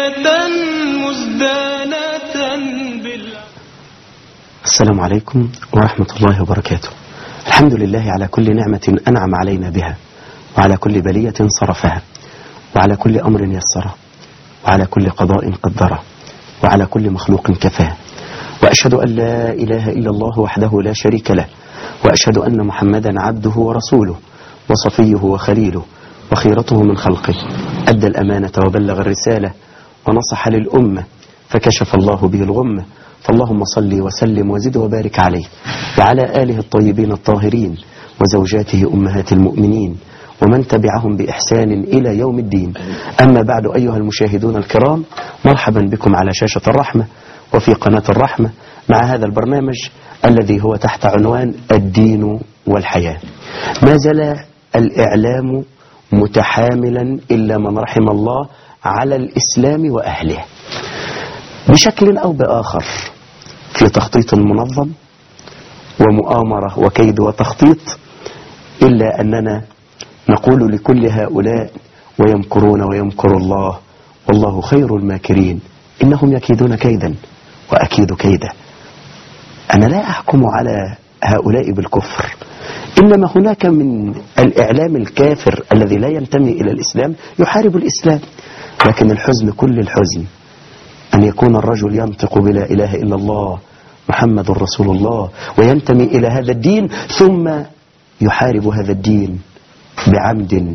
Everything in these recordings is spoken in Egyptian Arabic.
دنيا مزدانة بال السلام عليكم ورحمة الله وبركاته الحمد لله على كل نعمة أنعم علينا بها وعلى كل بلية صرفها وعلى كل أمر يسره وعلى كل قضاء قدره وعلى كل مخلوق كفاه وأشهد أن لا إله إلا الله وحده لا شريك له وأشهد أن محمدا عبده ورسوله وصفيه وخليله وخيرته من خلقه أدى الأمانة وبلغ الرسالة ونصح للأمة فكشف الله به الغمة فاللهم صل وسلم وزد وبارك عليه وعلى آله الطيبين الطاهرين وزوجاته أمهات المؤمنين ومن تبعهم بإحسان إلى يوم الدين أما بعد أيها المشاهدون الكرام مرحبا بكم على شاشة الرحمة وفي قناة الرحمة مع هذا البرنامج الذي هو تحت عنوان الدين والحياة ما زال الإعلام متحاملا إلا من رحم الله على الإسلام وأهله بشكل أو بآخر في تخطيط منظم ومؤامرة وكيد وتخطيط إلا أننا نقول لكل هؤلاء ويمكرون ويمكر الله والله خير الماكرين إنهم يكيدون كيدا وأكيد كيدا أنا لا أحكم على هؤلاء بالكفر إنما هناك من الإعلام الكافر الذي لا ينتمي إلى الإسلام يحارب الإسلام لكن الحزن كل الحزن أن يكون الرجل ينطق بلا إله إلا الله محمد رسول الله وينتمي إلى هذا الدين ثم يحارب هذا الدين بعمد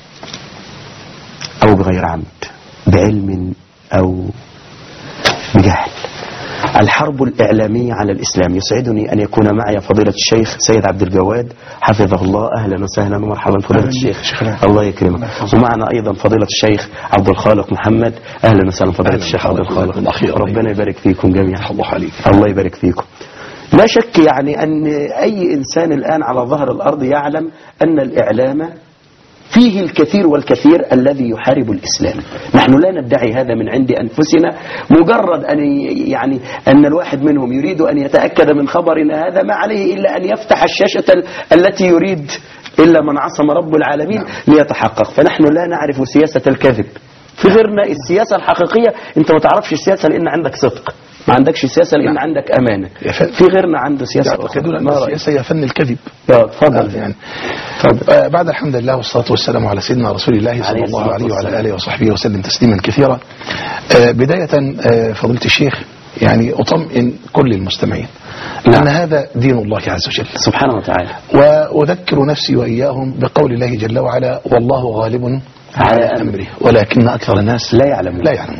أو بغير عمد بعلم أو بجهل الحرب الإعلامية على الإسلام يسعدني أن يكون معي فضيلة الشيخ سيد عبد الجواد حفظه الله أهلا وسهلا ومرحبا فضيلة الشيخ الله يكرمك ومعنا أيضا فضيلة الشيخ عبد الخالق محمد أهلا وسهلا فضيلة الشيخ عبد الخالق ربنا يبارك فيكم جميعا الله عليك الله يبارك فيكم لا شك يعني أن أي إنسان الآن على ظهر الأرض يعلم أن الإعلام فيه الكثير والكثير الذي يحارب الإسلام نحن لا ندعي هذا من عند أنفسنا مجرد أن ي- يعني أن الواحد منهم يريد أن يتأكد من خبرنا هذا ما عليه إلا أن يفتح الشاشة ال- التي يريد إلا من عصم رب العالمين ليتحقق فنحن لا نعرف سياسة الكذب في غيرنا السياسة الحقيقية أنت ما تعرفش السياسة لأن عندك صدق ما عندكش سياسة لأن عندك أمانة يا فندم. في غيرنا عنده سياسة يعتقدون أخرى. أن ما رأيك؟ السياسة هي فن الكذب يا اتفضل يعني آه، بعد الحمد لله والصلاة والسلام على سيدنا رسول الله صلى عليه الله الصلاة عليه وعلى والسلام. آله وصحبه وسلم تسليما كثيرا آه، بداية آه، فضيلة الشيخ يعني أطمئن كل المستمعين نعم. أن هذا دين الله عز وجل سبحانه وتعالى وأذكر نفسي وإياهم بقول الله جل وعلا والله غالب على على أمره ولكن أكثر الناس لا يعلمون. لا يعلمون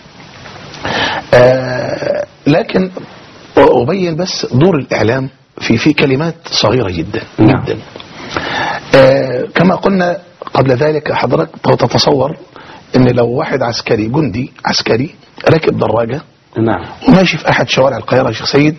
آه لكن أبين بس دور الإعلام في في كلمات صغيرة جدا نعم. جدا آه كما قلنا قبل ذلك حضرتك تتصور ان لو واحد عسكري جندي عسكري راكب دراجة نعم وماشي في احد شوارع القاهرة يا شيخ سيد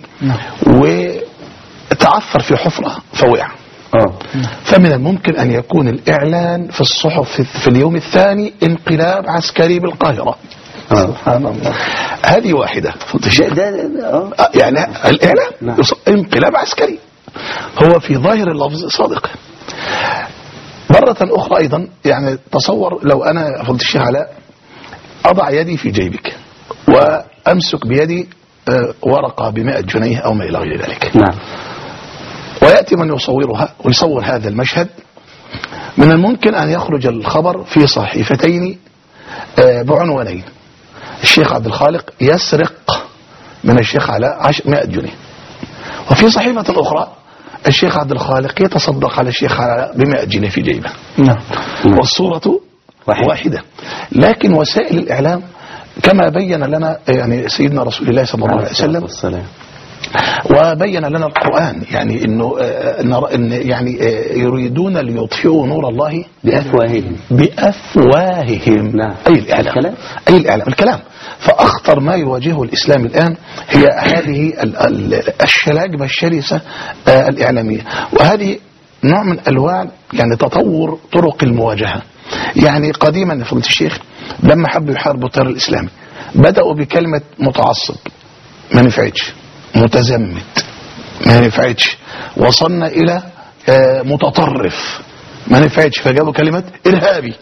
وتعثر في حفرة فوقع اه فمن الممكن أن يكون الإعلان في الصحف في- في اليوم الثاني انقلاب عسكري بالقاهرة سبحان الله هذه واحدة فضل الشيخ. ده ده ده- اه آه، يعني الإعلام نعم. يص- انقلاب عسكري هو في ظاهر اللفظ صادق مرة أخرى أيضا يعني تصور لو أنا فضل الشيخ علاء أضع يدي في جيبك وأمسك بيدي آه، ورقة بمائة جنيه أو ما إلى غير ذلك نعم ويأتي من يصورها ويصور هذا المشهد من الممكن أن يخرج الخبر في صحيفتين آه، بعنوانين الشيخ عبد الخالق يسرق من الشيخ علاء عش- 100 جنيه وفي صحيفة أخرى الشيخ عبد الخالق يتصدق على الشيخ علاء ب 100 جنيه في جيبه نعم والصورة واحدة. واحدة لكن وسائل الإعلام كما بين لنا يعني سيدنا رسول الله صلى الله عليه وسلم والسلام وبين لنا القرآن يعني انه آه، نرى- ان يعني آه، يريدون ليطفئوا نور الله بأفواههم بأفواههم نعم. أي الإعلام الكلام. أي الإعلام الكلام فأخطر ما يواجهه الإسلام الآن هي هذه ال- ال- الشلاجمة الشرسة آه، الإعلامية وهذه نوع من ألوان يعني تطور طرق المواجهة يعني قديما يا فضيلة الشيخ لما حبوا يحاربوا التيار الإسلامي بدأوا بكلمة متعصب ما نفعتش متزمت ما نفعتش وصلنا إلى آه، متطرف ما نفعتش فجابوا كلمة إرهابي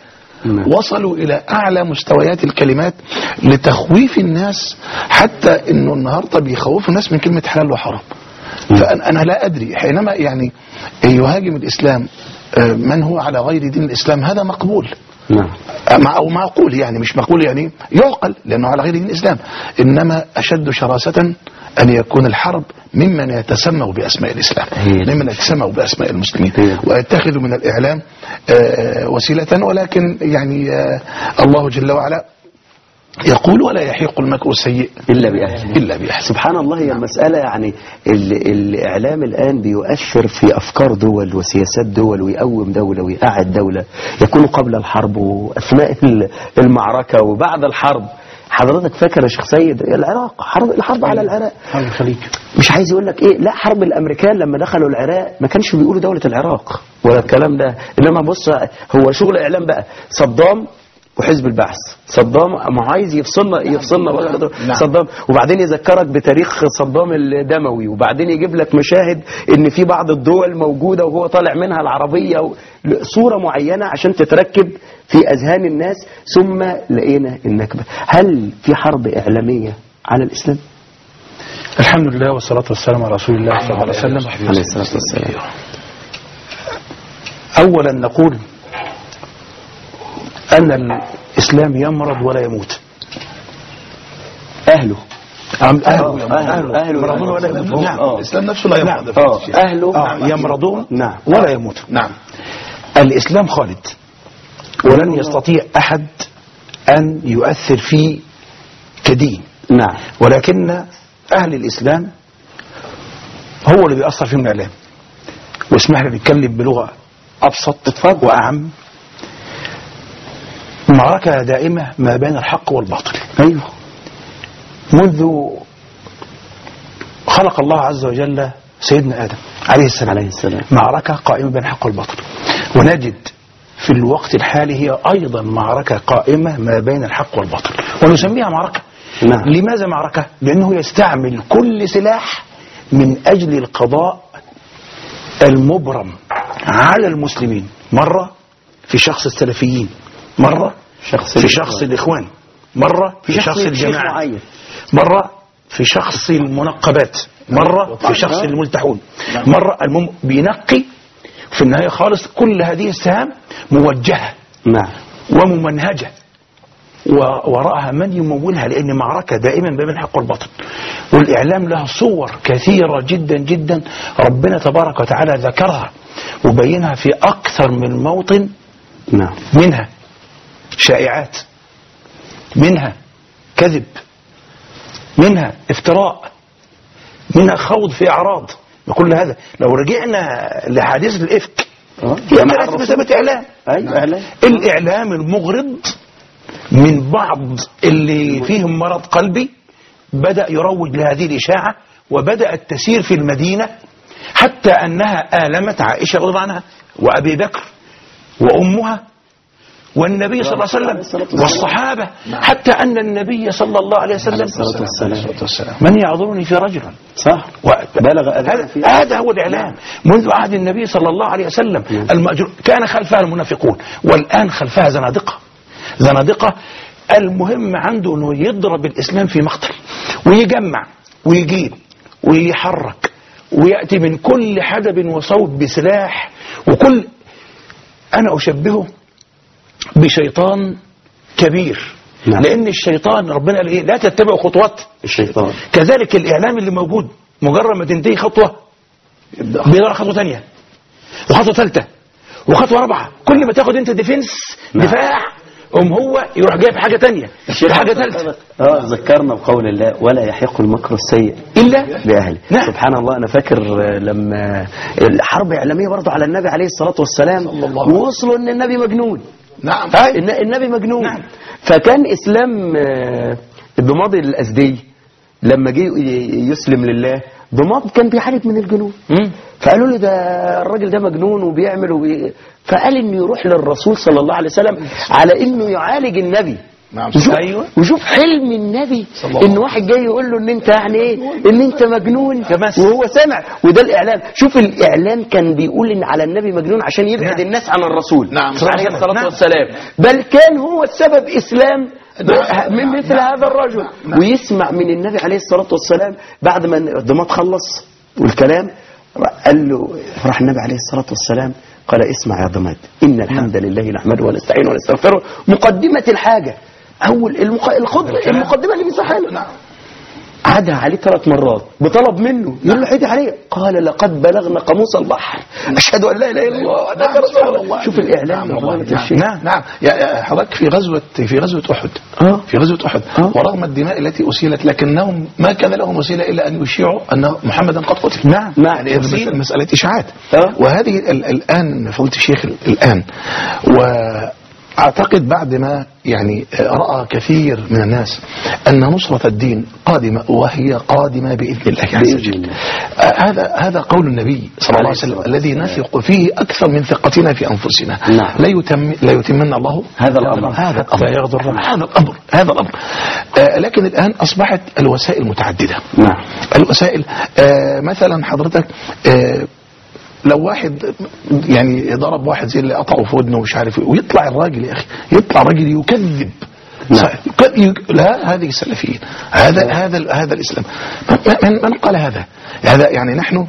نعم. وصلوا إلى أعلى مستويات الكلمات لتخويف الناس حتى أنه النهاردة بيخوفوا الناس من كلمة حلال وحرام فأنا أنا لا أدري حينما يعني يهاجم الإسلام آه، من هو على غير دين الإسلام هذا مقبول نعم مع او معقول يعني مش معقول يعني يعقل لانه على غير دين الاسلام انما اشد شراسه ان يكون الحرب ممن يتسموا باسماء الاسلام هي. ممن يتسموا باسماء المسلمين هي. ويتخذوا من الاعلام آه، وسيله ولكن يعني آه، الله جل وعلا يقول ولا يحيق المكر السيء إلا بأهله الا باهله سبحان الله هي المسألة يعني ال- الإعلام الآن بيؤشر في أفكار دول وسياسات دول ويقوم دولة ويقعد دولة يكون قبل الحرب وأثناء ال- المعركة وبعد الحرب حضرتك فاكر يا شيخ سيد العراق حرب الحرب على العراق حرب الخليج مش عايز يقول لك ايه لا حرب الامريكان لما دخلوا العراق ما كانش بيقولوا دولة العراق ولا الكلام ده انما بص هو شغل اعلام بقى صدام وحزب البعث صدام ما هو عايز يفصلنا يفصلنا برضه نعم. صدام وبعدين يذكرك بتاريخ صدام الدموي وبعدين يجيب لك مشاهد ان في بعض الدول موجوده وهو طالع منها العربيه و... صوره معينه عشان تتركب في اذهان الناس ثم لقينا النكبه هل في حرب اعلاميه على الاسلام الحمد لله والصلاة والسلام على رسول الله صلى الله عليه وسلم عليه الصلاه والسلام أولا نقول أن الإسلام يمرض ولا يموت اهله عم- أهله أهله أهله يمرضون ولا يموتون نعم آه. الاسلام نفسه لا نعم. يمرض اه اهله آه، يمرضون نعم. ولا يموتون نعم الإسلام خالد ولن يستطيع أحد أن يؤثر فيه كدين نعم ولكن أهل الإسلام هو اللي بيأثر فيهم الإعلام واسمح لي نتكلم بلغة أبسط وأعم معركة دائمة ما بين الحق والباطل ايوه منذ خلق الله عز وجل سيدنا آدم عليه السلام عليه السلام. معركة قائمة بين الحق والباطل ونجد في الوقت الحالي هي أيضا معركة قائمة ما بين الحق والباطل ونسميها معركة نعم. لماذا معركة؟ لأنه يستعمل كل سلاح من أجل القضاء المبرم على المسلمين مرة في شخص السلفيين مرة شخص في الإخوان. شخص الإخوان مرة في شخص شيخ الجماعة معين. مرة في شخص المنقبات مرة في شخص الملتحون مرة المم... بينقي في النهاية خالص كل هذه السهام موجهة نعم وممنهجة ووراءها من يمولها لأن معركة دائما بين الحق والباطل والإعلام لها صور كثيرة جدا جدا ربنا تبارك وتعالى ذكرها وبينها في أكثر من موطن نعم منها شائعات منها كذب منها افتراء منها خوض في أعراض وكل هذا لو رجعنا لحادثة الإفك آه. هي مع كانت الرسول. بسبب إعلام ايوه اعلام الإعلام المغرض من بعض اللي فيهم مرض قلبي بدأ يروج لهذه الإشاعة وبدأت تسير في المدينة حتى أنها آلمت عائشة رضي الله عنها وأبي بكر وأمها والنبي صلى الله عليه وسلم والصحابة حتى أن النبي صلى الله عليه وسلم الصلاه والسلام والسلام من يعذرني في رجل صح و- بلغ أذان هذا, في- هذا هو الإعلام منذ عهد النبي صلى الله عليه وسلم المأجور كان خلفها المنافقون والآن خلفها زنادقة زنادقة المهم عنده أنه يضرب الإسلام في مقتل ويجمع ويجيب ويحرك ويأتي من كل حدب وصوب بسلاح وكل أنا أشبهه بشيطان كبير نعم. لأن الشيطان ربنا قال إيه لا تتبعوا خطوات الشيطان كذلك الإعلام اللي موجود مجرد ما تنتهي خطوة بيدور خطوة تانية وخطوة ثالثة وخطوة رابعة كل ما تاخد انت ديفنس نعم. دفاع قوم هو يروح جايب حاجة تانية حاجة ثالثة اه ذكرنا بقول الله ولا يحق المكر السيء إلا بأهله نعم. سبحان الله أنا فاكر آه، لما الحرب إعلامية برضه على النبي عليه الصلاة والسلام صلى الله عليه وصلوا أن النبي مجنون نعم الن- النبي مجنون نعم. فكان إسلام آه، بماضي الأزدي لما جه ي- يسلم لله بماضي كان بيحارب من الجنون مم. فقالوا له ده الراجل ده مجنون وبيعمل وبي... فقال انه يروح للرسول صلى الله عليه وسلم على انه يعالج النبي نعم. وشوف, أيوة. وشوف حلم النبي صلى الله ان واحد جاي يقول له ان انت يعني ايه ان انت مجنون تمس. وهو سمع وده الاعلان شوف الاعلان كان بيقول ان على النبي مجنون عشان يبعد نعم. الناس عن الرسول نعم. عليه الصلاه نعم. والسلام بل كان هو السبب اسلام من مثل هذا الرجل ويسمع من النبي عليه الصلاه والسلام بعد ما الضماد خلص والكلام قال له راح النبي عليه الصلاه والسلام قال اسمع يا ضماد ان الحمد لله نحمده ونستعينه ونستغفره مقدمه الحاجه اول المق... الخطبه المقدمه اللي بيصحها له عادها عليه ثلاث مرات بطلب منه يقول له حيدي عليه قال لقد بلغنا قاموس البحر اشهد ان لا اله الا الله وانك رسول الله شوف الاعلان نعم والله فضيلة نعم الشيخ. نعم, نعم. يا- يا حضرتك في غزوة في غزوة أحد آه. في غزوة أحد آه. ورغم الدماء التي أسيلت لكنهم ما كان لهم وسيلة إلا أن يشيعوا أن محمدا قد قتل نعم. نعم. يعني هذه وسيلة. مس- مسألة إشاعات آه. وهذه ال- الآن فضيلة الشيخ ال- الآن وأعتقد بعد ما يعني رأى كثير من الناس أن نصرة الدين قادمة وهي قادمة بإذن الله عز بإذن وجل الله. آه، هذا هذا قول النبي صلى الله عليه وسلم الصلاة الذي نثق فيه أكثر من ثقتنا في أنفسنا نعم. لا يتم لا يتمن الله هذا الأمر. هذا حتى الأمر يغدر ربه. هذا الأمر هذا الأمر آه لكن الآن أصبحت الوسائل متعددة نعم الوسائل آه مثلا حضرتك آه لو واحد يعني ضرب واحد زي اللي قطعه في ودنه ومش عارف ايه ويطلع الراجل يا اخي يطلع راجل يكذب نعم. يك- يك- لا هذه السلفيين هذا هذا هذا الاسلام من, من, من قال هذا هذا يعني نحن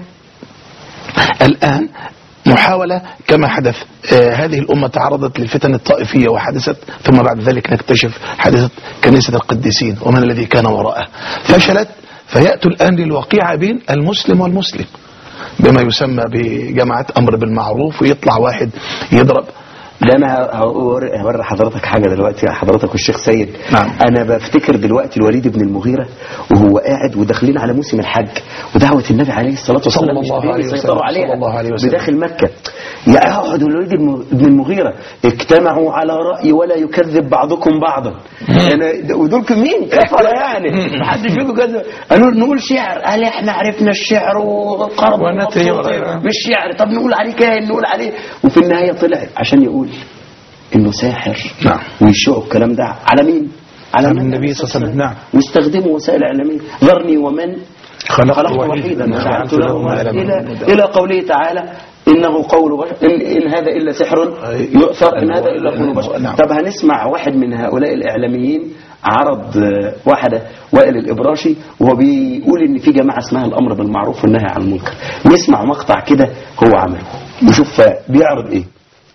الآن محاولة كما حدث آه هذه الأمة تعرضت للفتن الطائفية وحدثت ثم بعد ذلك نكتشف حدثت كنيسة القديسين ومن الذي كان وراءه فشلت فيأتوا الآن للوقيعة بين المسلم والمسلم بما يسمى بجماعة أمر بالمعروف ويطلع واحد يضرب ده انا هوري هوري حضرتك حاجه دلوقتي حضرتك والشيخ سيد نعم. انا بفتكر دلوقتي الوليد بن المغيره وهو قاعد وداخلين على موسم الحج ودعوه النبي عليه الصلاه والسلام صلى مش الله قادرين عليه وسلم. يسيطروا عليها صلى الله عليه وسلم. بداخل مكه يقعد الوليد بن بن المغيره اجتمعوا على راي ولا يكذب بعضكم بعضا يعني ودول مين كفر يعني محدش فيكم كذب قالوا نقول شعر قال احنا عرفنا الشعر وقرب ونتري ومبسوط. وغيره. مش شعر طب نقول عليه كاهن نقول عليه وفي النهايه طلع عشان يقول انه ساحر نعم. ويشوع الكلام ده على مين؟ على على النبي صلى الله عليه وسلم نعم واستخدموا وسائل اعلاميه ذرني ومن خلقت خلقت وحيدا وحيدا وجعلت وجعلت له له مالا الى الى قوله تعالى انه قول بشر إن, ان هذا الا سحر يؤثر ان هذا الا قول بشر نعم. طب هنسمع واحد من هؤلاء الاعلاميين عرض آه، واحده وائل الابراشي وهو بيقول ان في جماعه اسمها الامر بالمعروف والنهي عن المنكر نسمع مقطع كده هو عمله نشوف آه، بيعرض ايه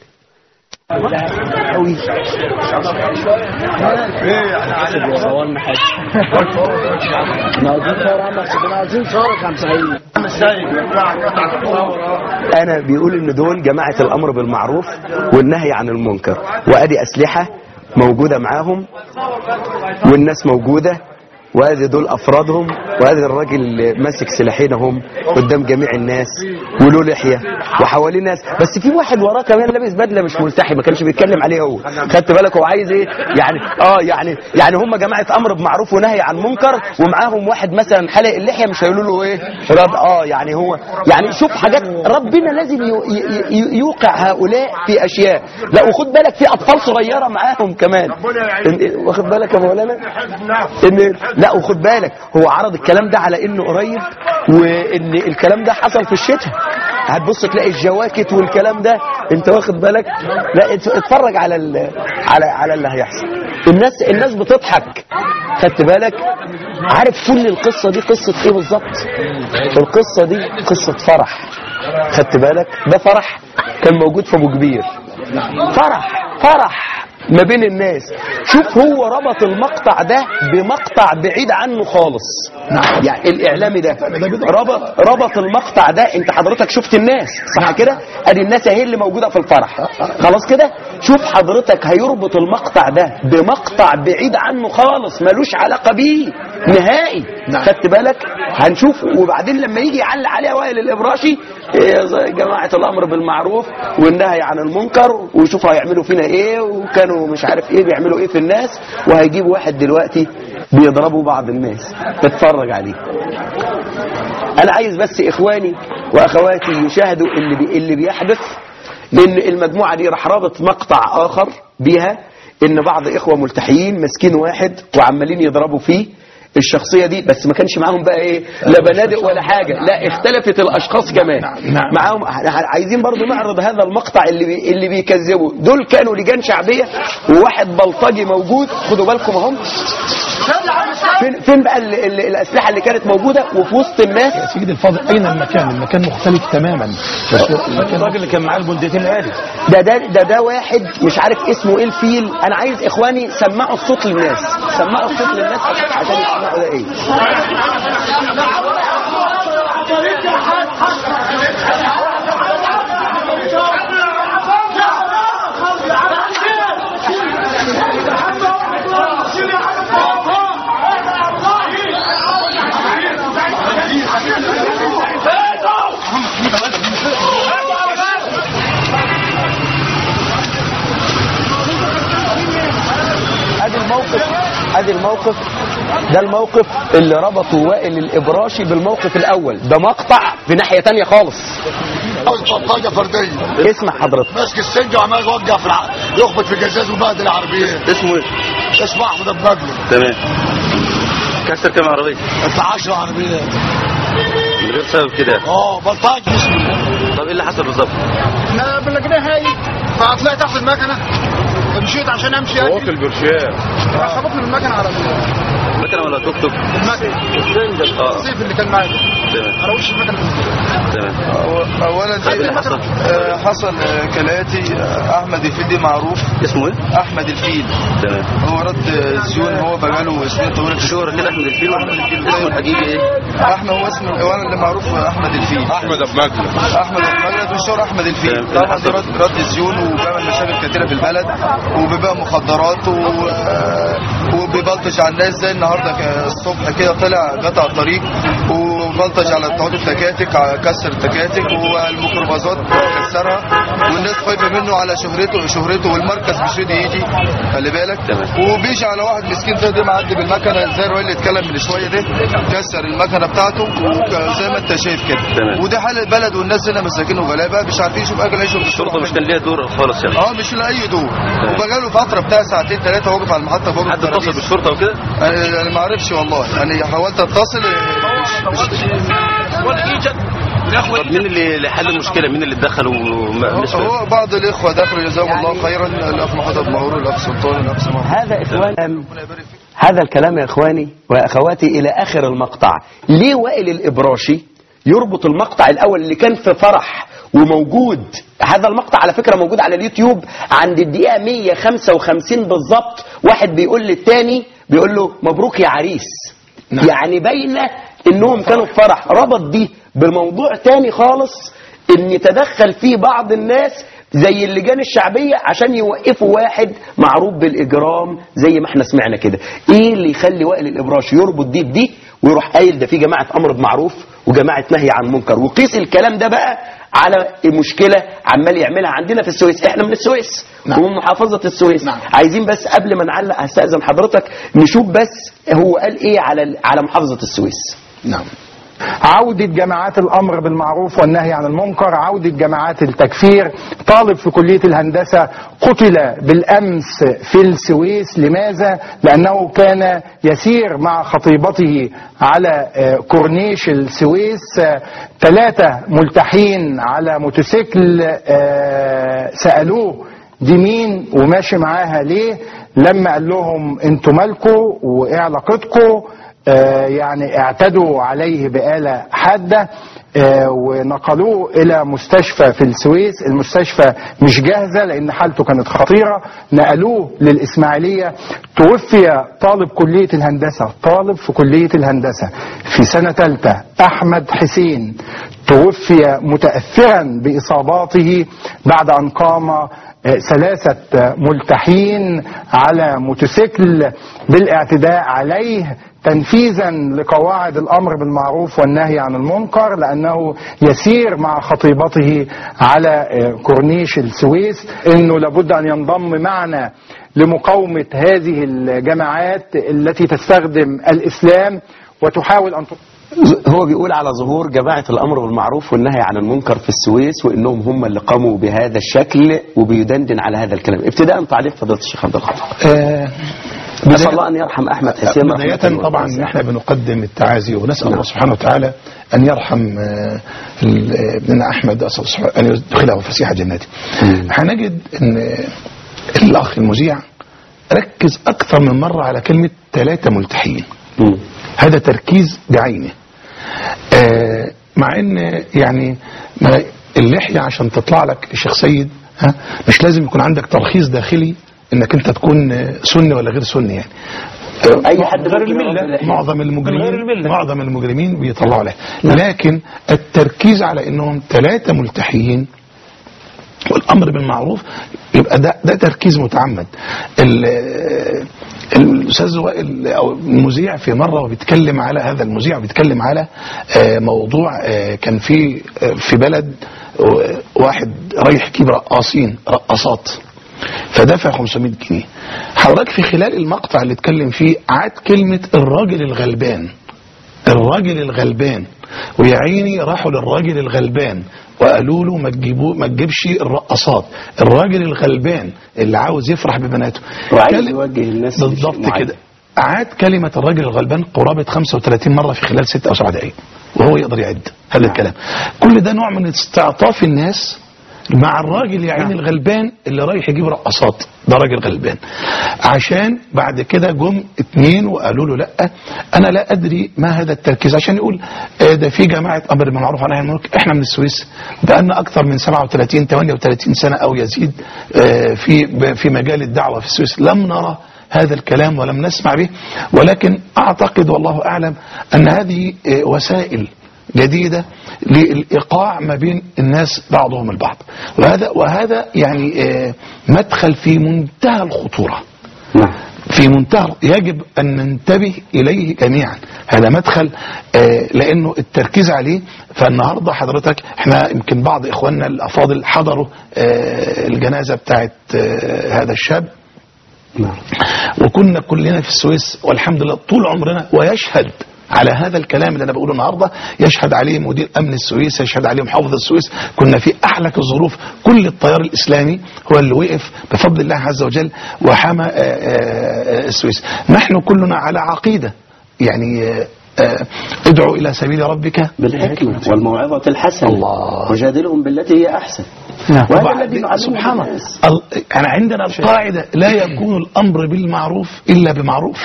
انا بيقول ان دول جماعه الامر بالمعروف والنهي عن المنكر وادي اسلحه موجوده معاهم والناس موجوده وادي دول افرادهم وادي الراجل اللي ماسك سلاحين اهم قدام جميع الناس وله لحيه وحواليه ناس بس في واحد وراه كمان لابس بدله مش ملتحي ما كانش بيتكلم عليه هو خدت بالك هو عايز ايه يعني اه يعني يعني هم جماعه امر بمعروف ونهي عن منكر ومعاهم واحد مثلا حلق اللحيه مش هيقولوا له ايه رد اه يعني هو يعني شوف حاجات ربنا لازم يو- ي- ي- يوقع هؤلاء في اشياء لا وخد بالك في اطفال صغيره معاهم كمان إن- واخد بالك يا مولانا ان لا وخد بالك هو عرض الكلام ده على انه قريب وان الكلام ده حصل في الشتاء هتبص تلاقي الجواكت والكلام ده انت واخد بالك لا ات- اتفرج على ال... على على اللي هيحصل الناس الناس بتضحك خدت بالك عارف كل القصه دي قصه ايه بالظبط القصه دي قصه فرح خدت بالك ده فرح كان موجود في ابو كبير فرح فرح ما بين الناس شوف هو ربط المقطع ده بمقطع بعيد عنه خالص يعني الاعلامي ده ربط ربط المقطع ده انت حضرتك شفت الناس صح كده ادي الناس اهي اللي موجوده في الفرح خلاص كده شوف حضرتك هيربط المقطع ده بمقطع بعيد عنه خالص ملوش علاقه بيه نهائي خدت بالك هنشوف وبعدين لما يجي يعلق عليها وائل الابراشي إيه زي جماعه الامر بالمعروف والنهي عن المنكر ويشوفوا هيعملوا فينا ايه وكانوا مش عارف ايه بيعملوا ايه في الناس وهيجيبوا واحد دلوقتي بيضربوا بعض الناس تتفرج عليه انا عايز بس اخواني واخواتي يشاهدوا اللي بي اللي بيحدث ان المجموعه دي راح رابط مقطع اخر بيها ان بعض اخوه ملتحيين ماسكين واحد وعمالين يضربوا فيه الشخصيه دي بس ما كانش معاهم بقى ايه لا بنادق ولا حاجه لا اختلفت الاشخاص كمان نعم. معاهم عايزين برضو نعرض هذا المقطع اللي بي اللي بيكذبوا دول كانوا لجان شعبيه وواحد بلطجي موجود خدوا بالكم اهم فين فين بقى ال ال الاسلحه اللي كانت موجوده وفي وسط الناس يا سيدي الفاضل اين المكان المكان مختلف تماما بس المكان الراجل اللي كان معاه البندقيتين العالي ده ده ده ده واحد مش عارف اسمه ايه الفيل انا عايز اخواني سمعوا الصوت للناس سمعوا الصوت للناس عشان عشان يسمعوا ده ايه ادي الموقف ادي الموقف ده الموقف اللي ربطوا وائل الابراشي بالموقف الاول ده مقطع في ناحيه تانية خالص بلطجة فردية اسمع حضرتك ماسك السنج وعمال يوقع في الع... يخبط في الجزاز وبهدل العربيات اسمه ايه؟ اسمه احمد ابو مجلو تمام كسر كام عربية؟ بتاع 10 عربيات من غير سبب كده اه بلطجي طب ايه اللي حصل بالظبط؟ انا بلجناه هاي فطلعت تحت المكنه مشيت عشان امشي هو في البرشام خبطني بالمكنه على مكنة ولا توك توك؟ المكنه اه السيف اللي كان معايا تمام على وش المكنه تمام اولا ايه اللي حصل؟ آه، حصل آه، كالاتي آه، احمد الفيل معروف اسمه ايه؟ احمد الفيل تمام هو رد آه، زيون هو بقاله سنين طويله في شهرة كده احمد الفيل ولا اسمه الحقيقي ايه؟ احمد هو اسمه وانا اللي معروف احمد الفيل احمد ابو مجد احمد المجلد والشهر احمد تمام. الفيل اللي طبعا حصل؟ ده رد, رد زيون وبيعمل مشاكل كتيره في البلد وبيبيع مخدرات و... آه، وبيبلطج على الناس زي النهارده ك- الصبح كده طلع قطع الطريق وبلطج على بتوع التكاتك ع- كسر التكاتك والميكروباصات كسرها والناس خايفه منه على شهرته شهرته والمركز مش راضي يجي خلي بالك تمام. وبيجي على واحد مسكين زي ده معدي بالمكنه زي الراجل اللي اتكلم من شويه ده كسر المكنه بتاعته وزي ما انت شايف كده تمام. وده حال البلد والناس هنا مساكين وغلابه مش عارفين يشوفوا اكل عيشهم الشرطة مش كان ليها دور خالص يعني اه مش لاي دور وبقاله فتره بتاع ساعتين ثلاثه واقف على المحطه بوقف حد اتصل بالشرطة وكده؟ انا أنا ما اعرفش والله يعني حاولت اتصل مش مش طب مين اللي اللي حل المشكلة؟ مين اللي اتدخل ومش فاهم؟ هو بعض الاخوه دخلوا جزاهم الله خيرا الاخ محمد ابو مهور الاخ سلطان الاخ سمر هذا اخوان هذا الكلام يا اخواني واخواتي الى اخر المقطع ليه وائل الابراشي يربط المقطع الاول اللي كان في فرح وموجود هذا المقطع على فكره موجود على اليوتيوب عند الدقيقه 155 بالظبط واحد بيقول للتاني بيقول له مبروك يا عريس يعني باينه انهم كانوا في فرح ربط دي بموضوع تاني خالص ان يتدخل فيه بعض الناس زي اللجان الشعبية عشان يوقفوا واحد معروف بالإجرام زي ما احنا سمعنا كده ايه اللي يخلي وائل الإبراش يربط دي بدي ويروح قايل ده في جماعة أمر بمعروف وجماعة نهي عن منكر وقيس الكلام ده بقى على مشكلة عمال يعملها عندنا في السويس احنا من السويس نعم. ومن محافظة السويس نعم. عايزين بس قبل ما نعلق هستأذن حضرتك نشوف بس هو قال ايه على على محافظة السويس نعم عودة جماعات الأمر بالمعروف والنهي عن المنكر عودة جماعات التكفير طالب في كلية الهندسة قتل بالأمس في السويس لماذا؟ لأنه كان يسير مع خطيبته على آه، كورنيش السويس آه، ثلاثة ملتحين على موتوسيكل آه، سألوه دي مين وماشي معاها ليه لما قال لهم انتوا مالكوا وايه علاقتكم آه، يعني اعتدوا عليه بآلة حادة آه، ونقلوه إلى مستشفى في السويس المستشفى مش جاهزة لأن حالته كانت خطيرة نقلوه للإسماعيلية توفي طالب كلية الهندسة طالب في كلية الهندسة في سنة ثالثة أحمد حسين توفي متأثرا بإصاباته بعد أن قام آه، ثلاثة آه، ملتحين على موتوسيكل بالاعتداء عليه تنفيذا لقواعد الامر بالمعروف والنهي عن المنكر لانه يسير مع خطيبته على آه، كورنيش السويس انه لابد ان ينضم معنا لمقاومه هذه الجماعات التي تستخدم الاسلام وتحاول أن هو بيقول على ظهور جماعة الأمر بالمعروف والنهي عن المنكر في السويس وإنهم هم اللي قاموا بهذا الشكل وبيدندن على هذا الكلام ابتداء تعليق فضيلة الشيخ عبد الخالق آه نسأل الله أن يرحم أحمد حسين بداية رحمة طبعا واسعة. نحن بنقدم التعازي ونسأل الله سبحانه وتعالى أن يرحم آه، ال- ابننا أحمد أسأل الله سبحانه أن يدخله فسيح جناته هنجد أن الأخ المذيع ركز أكثر من مرة على كلمة ثلاثة ملتحين مم. هذا تركيز بعينه آه، مع ان يعني ما اللحية عشان تطلع لك يا شيخ سيد ها مش لازم يكون عندك ترخيص داخلي انك انت تكون آه، سني ولا غير سني يعني آه، أي حد غير ممكن الملة. يرد اللحية. معظم المجرمين غير الملة. معظم المجرمين بيطلعوا له لكن التركيز على انهم ثلاثة ملتحيين والامر بالمعروف يبقى ده ده تركيز متعمد ال- الاستاذ وائل او المذيع في مره وبيتكلم على هذا المذيع بيتكلم على آه، موضوع آه، كان في آه، في بلد آه، واحد رايح يجيب رقاصين رقاصات فدفع 500 جنيه حضرتك في خلال المقطع اللي اتكلم فيه عاد كلمه الراجل الغلبان الراجل الغلبان ويا عيني راحوا للراجل الغلبان وقالوا له ما تجيبوا ما تجيبش الرقصات الراجل الغلبان اللي عاوز يفرح ببناته وعايز كلم- يوجه الناس لشيء بالضبط معين. كده عاد كلمة الراجل الغلبان قرابة 35 مرة في خلال 6 أو 7 دقائق وهو يقدر يعد هذا الكلام كل ده نوع من استعطاف الناس مع الراجل يا عيني الغلبان اللي رايح يجيب رقصات ده راجل غلبان عشان بعد كده جم اتنين وقالوا له لا انا لا ادري ما هذا التركيز عشان يقول آه، ده في جماعه امر بالمعروف ونهي عن المنكر احنا من السويس بقالنا اكثر من 37 38 سنه او يزيد آه، في ب- في مجال الدعوه في السويس لم نرى هذا الكلام ولم نسمع به ولكن اعتقد والله اعلم ان هذه آه، وسائل جديدة للإيقاع ما بين الناس بعضهم البعض وهذا وهذا يعني آه، مدخل في منتهى الخطورة نعم في منتهى يجب أن ننتبه إليه جميعا هذا مدخل آه، لأنه التركيز عليه فالنهاردة حضرتك احنا يمكن بعض إخواننا الأفاضل حضروا آه، الجنازة بتاعت آه، هذا الشاب نعم وكنا كلنا في السويس والحمد لله طول عمرنا ويشهد على هذا الكلام اللي انا بقوله النهارده يشهد عليه مدير امن السويس يشهد عليه محافظ السويس كنا في احلك الظروف كل التيار الاسلامي هو اللي وقف بفضل الله عز وجل وحمى آه، آه، آه، السويس نحن كلنا على عقيده يعني آه، آه، ادعو الى سبيل ربك بالحكمة والموعظة الحسنة الله. وجادلهم بالتي هي أحسن نعم. وهذا وبعد- الذي نعلمه سبحان الله للناس. ال- يعني عندنا القاعدة لا يكون الأمر بالمعروف إلا بمعروف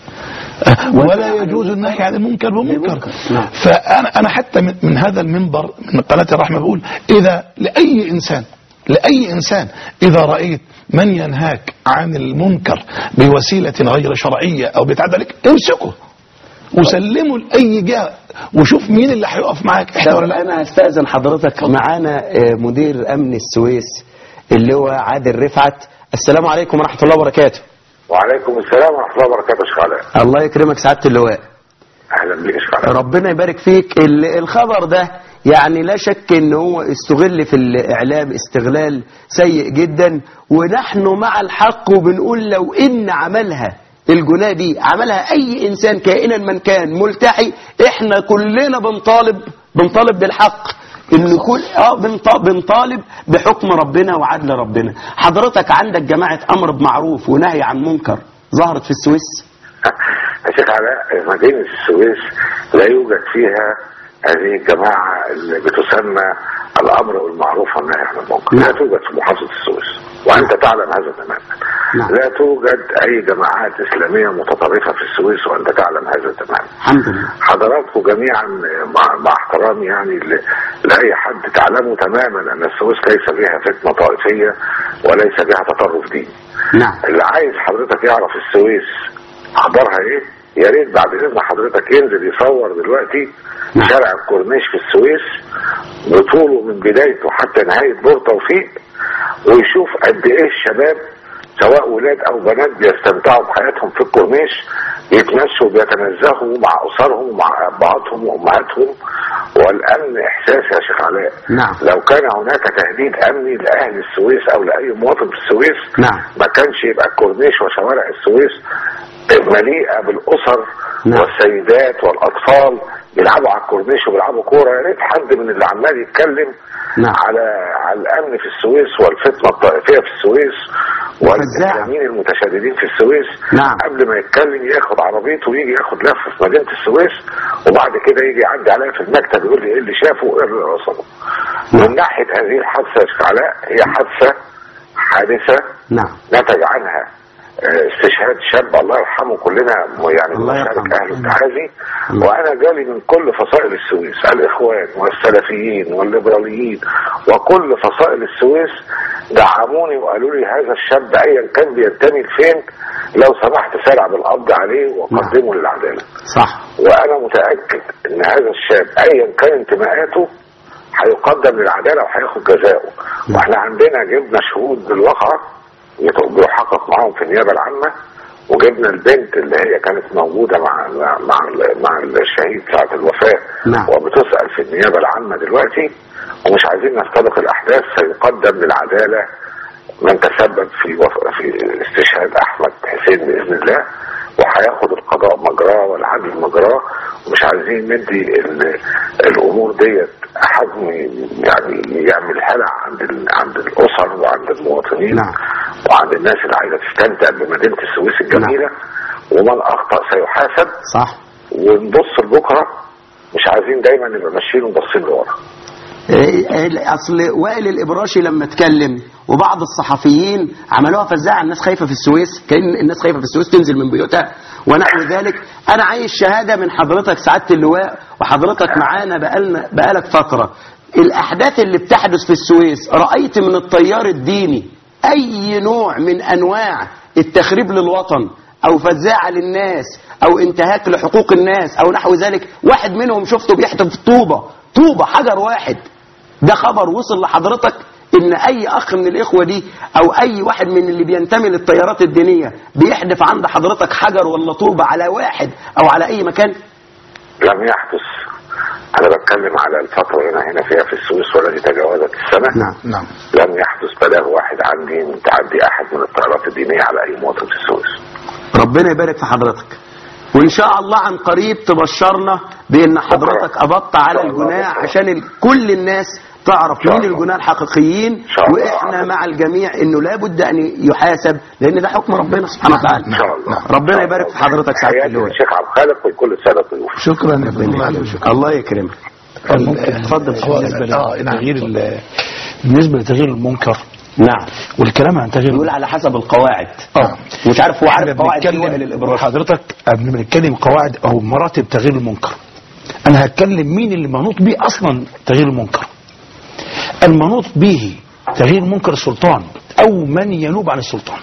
أه، ولا يجوز النهي عن المنكر بمنكر بمنكر. نعم. فأنا أنا حتى من, من هذا المنبر من قناة الرحمة بقول إذا لأي إنسان لأي إنسان إذا رأيت من ينهاك عن المنكر بوسيلة غير شرعية أو بيتعدى عليك امسكه وسلمه لأي جهة وشوف مين اللي هيقف معاك احنا ولا طب لا أنا هستأذن حضرتك معانا آه، مدير أمن السويس اللي هو عادل رفعت السلام عليكم ورحمة الله وبركاته وعليكم السلام ورحمه الله وبركاته يا شيخ علاء الله يكرمك سعادة اللواء اهلا بك يا شيخ علاء ربنا يبارك فيك ال- الخبر ده يعني لا شك ان هو استغل في الاعلام استغلال سيء جدا ونحن مع الحق وبنقول لو ان عملها الجنابي عملها اي انسان كائنا من كان ملتحي احنا كلنا بنطالب بنطالب بالحق ان كل اه بنط- بنطالب بحكم ربنا وعدل ربنا حضرتك عندك جماعه امر بمعروف ونهي عن منكر ظهرت في السويس يا شيخ علاء مدينه السويس لا يوجد فيها هذه الجماعه اللي بتسمى الامر بالمعروف والنهي عن المنكر لا توجد في محافظه السويس وانت تعلم هذا تماما نعم. لا توجد اي جماعات اسلاميه متطرفه في السويس وانت تعلم هذا تماما الحمد لله حضراتكم جميعا مع, مع احترامي يعني ل- لاي حد تعلموا تماما ان السويس ليس بها فتنه طائفيه وليس بها تطرف ديني نعم اللي عايز حضرتك يعرف السويس اخبارها ايه يا ريت بعد اذن حضرتك ينزل يصور دلوقتي نعم. شارع الكورنيش في السويس بطوله من بدايته حتى نهايه بور توفيق ويشوف قد ايه الشباب سواء ولاد او بنات بيستمتعوا بحياتهم في الكورنيش يتمشوا وبيتنزهوا مع اسرهم ومع ابهاتهم وامهاتهم والامن احساس يا شيخ علاء نعم. لو كان هناك تهديد امني لاهل السويس او لاي مواطن في السويس نعم. ما كانش يبقى الكورنيش وشوارع السويس مليئه بالاسر نعم. والسيدات والاطفال بيلعبوا على الكورنيش وبيلعبوا كوره يا ريت حد من اللي عمال يتكلم نعم. على على الامن في السويس والفتنه الطائفيه في السويس وفزاعة. والاسلاميين المتشددين في السويس نعم. قبل ما يتكلم ياخد عربيته ويجي ياخد لفه في مدينه السويس وبعد كده يجي يعدي عليا في المكتب يقول لي ايه اللي شافه وايه اللي رصده. من ناحيه هذه الحادثه يا شيخ علاء هي حادثه حادثه نعم نتج عنها آه، استشهاد شاب الله يرحمه كلنا يعني الله بنشارك يرحمه. اهله التعازي الله. وانا جالي من كل فصائل السويس الاخوان والسلفيين والليبراليين وكل فصائل السويس دعموني وقالوا لي هذا الشاب ايا كان بينتمي لفين لو سمحت سارع بالقبض عليه وقدمه للعداله صح وانا متاكد ان هذا الشاب ايا كان انتماءاته هيقدم للعداله وهياخد جزاؤه واحنا عندنا جبنا شهود بالواقعه يت- بيحقق معاهم في النيابه العامه وجبنا البنت اللي هي كانت موجوده مع مع مع, مع الشهيد ساعه الوفاه نعم. وبتسال في النيابه العامه دلوقتي ومش عايزين نستبق الاحداث سيقدم للعداله من تسبب في وف... في استشهاد احمد حسين باذن الله وهياخد القضاء مجراه والعدل مجراه ومش عايزين ندي ال... الامور ديت حجم يعني يعمل هلع عند ال... عند الاسر وعند المواطنين نعم. وعند الناس اللي عايزه تستمتع بمدينه السويس الجميله ومن اخطا سيحاسب صح ونبص لبكره مش عايزين دايما نبقى ماشيين وباصين لورا إيه، اصل وائل الابراشي لما اتكلم وبعض الصحفيين عملوها فزاعه الناس خايفه في السويس كان الناس خايفه في السويس تنزل من بيوتها ونحو ذلك انا عايز شهاده من حضرتك سعاده اللواء وحضرتك معانا بقالنا بقالك فتره الاحداث اللي بتحدث في السويس رايت من التيار الديني اي نوع من انواع التخريب للوطن او فزاعه للناس او انتهاك لحقوق الناس او نحو ذلك واحد منهم شفته بيحتف طوبه طوبه حجر واحد ده خبر وصل لحضرتك ان اي اخ من الاخوه دي او اي واحد من اللي بينتمي للتيارات الدينيه بيحدف عند حضرتك حجر ولا طوبه على واحد او على اي مكان لم يحدث انا بتكلم على الفتره اللي انا هنا فيها في السويس والتي تجاوزت السنه نعم نعم لم يحدث بلاغ واحد عندي من تعدي احد من الطائرات الدينيه على اي مواطن في السويس ربنا يبارك في حضرتك وان شاء الله عن قريب تبشرنا بان حضرتك ابطت على إن شاء الله الجناه بكرة. عشان ال- كل الناس تعرف شاء مين الله. الجناه الحقيقيين شاء الله. واحنا مع الجميع انه لابد ان يحاسب لان ده حكم ربنا سبحانه وتعالى ان شاء الله ربنا يبارك في حضرتك سعاده حياتي اللواء الشيخ عبد الخالق وكل الساده الضيوف شكرا يا فندم الله يكرمك اتفضل هو- بالنسبه آه، نعم. لتغيير ال- بالنسبه لتغيير المنكر نعم والكلام عن تغيير يقول على حسب القواعد اه مش عارف هو عارف احنا قواعد ايه وائل بنتكلم الابراج حضرتك قبل ما نتكلم قواعد او مراتب تغيير المنكر انا هتكلم مين اللي منوط بيه اصلا تغيير المنكر المنوط به تغيير منكر السلطان او من ينوب عن السلطان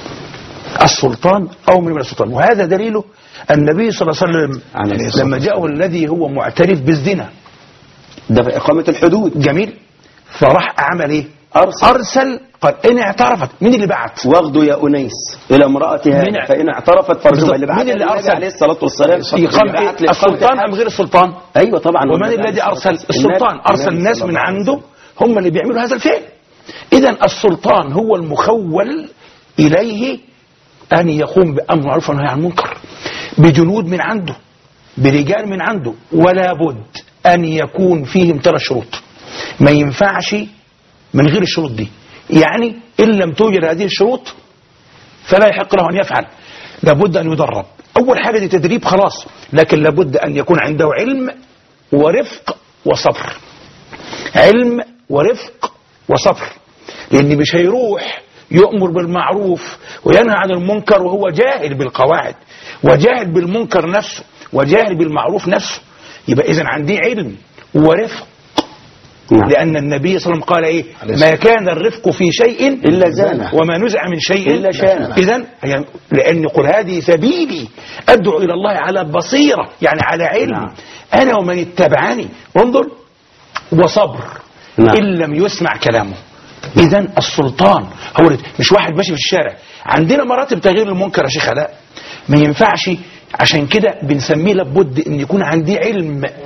السلطان او من ينوب عن السلطان وهذا دليله النبي صلى الله عليه وسلم عليه الصلاة لما جاءه الذي هو معترف بالزنا ده في اقامه الحدود جميل فراح عمل ايه ارسل ارسل قال ان اعترفت مين اللي بعت واخده يا انيس الى امراتها مين- فان اعترفت فرجها بالظبط. اللي بعت مين اللي النبي أرسل؟ عليه الصلاه والسلام يقام اللي بعت ايه لإقامة السلطان ام الحج. غير السلطان ايوه طبعا ومن والنبي الذي عليه الصلاة ارسل والسلام. السلطان النبي- ارسل النبي ناس صلى من الله عليه عنده هم اللي بيعملوا هذا الفعل اذا السلطان هو المخول اليه ان يقوم بامر معروف ونهي عن المنكر بجنود من عنده برجال من عنده ولا بد ان يكون فيهم ثلاث شروط ما ينفعش من غير الشروط دي يعني ان لم توجد هذه الشروط فلا يحق له ان يفعل لابد ان يدرب اول حاجه دي تدريب خلاص لكن لابد ان يكون عنده علم ورفق وصبر علم ورفق وصبر لان مش هيروح يؤمر بالمعروف وينهى عن المنكر وهو جاهل بالقواعد وجاهل بالمنكر نفسه وجاهل بالمعروف نفسه يبقى اذا عندي علم ورفق نعم. لأن النبي صلى الله عليه وسلم قال إيه ما كان الرفق في شيء إلا زانه. وما نزع من شيء إلا شانه. إذا يعني لأن قل هذه سبيلي أدعو إلى الله على بصيرة يعني على علم نعم. أنا ومن اتبعني انظر وصبر نعم. إن لم يسمع كلامه إذا السلطان هو اللي- مش واحد ماشي في الشارع عندنا مراتب تغيير المنكر يا شيخ علاء ما ينفعش عشان كده بنسميه لابد ان يكون عندي علم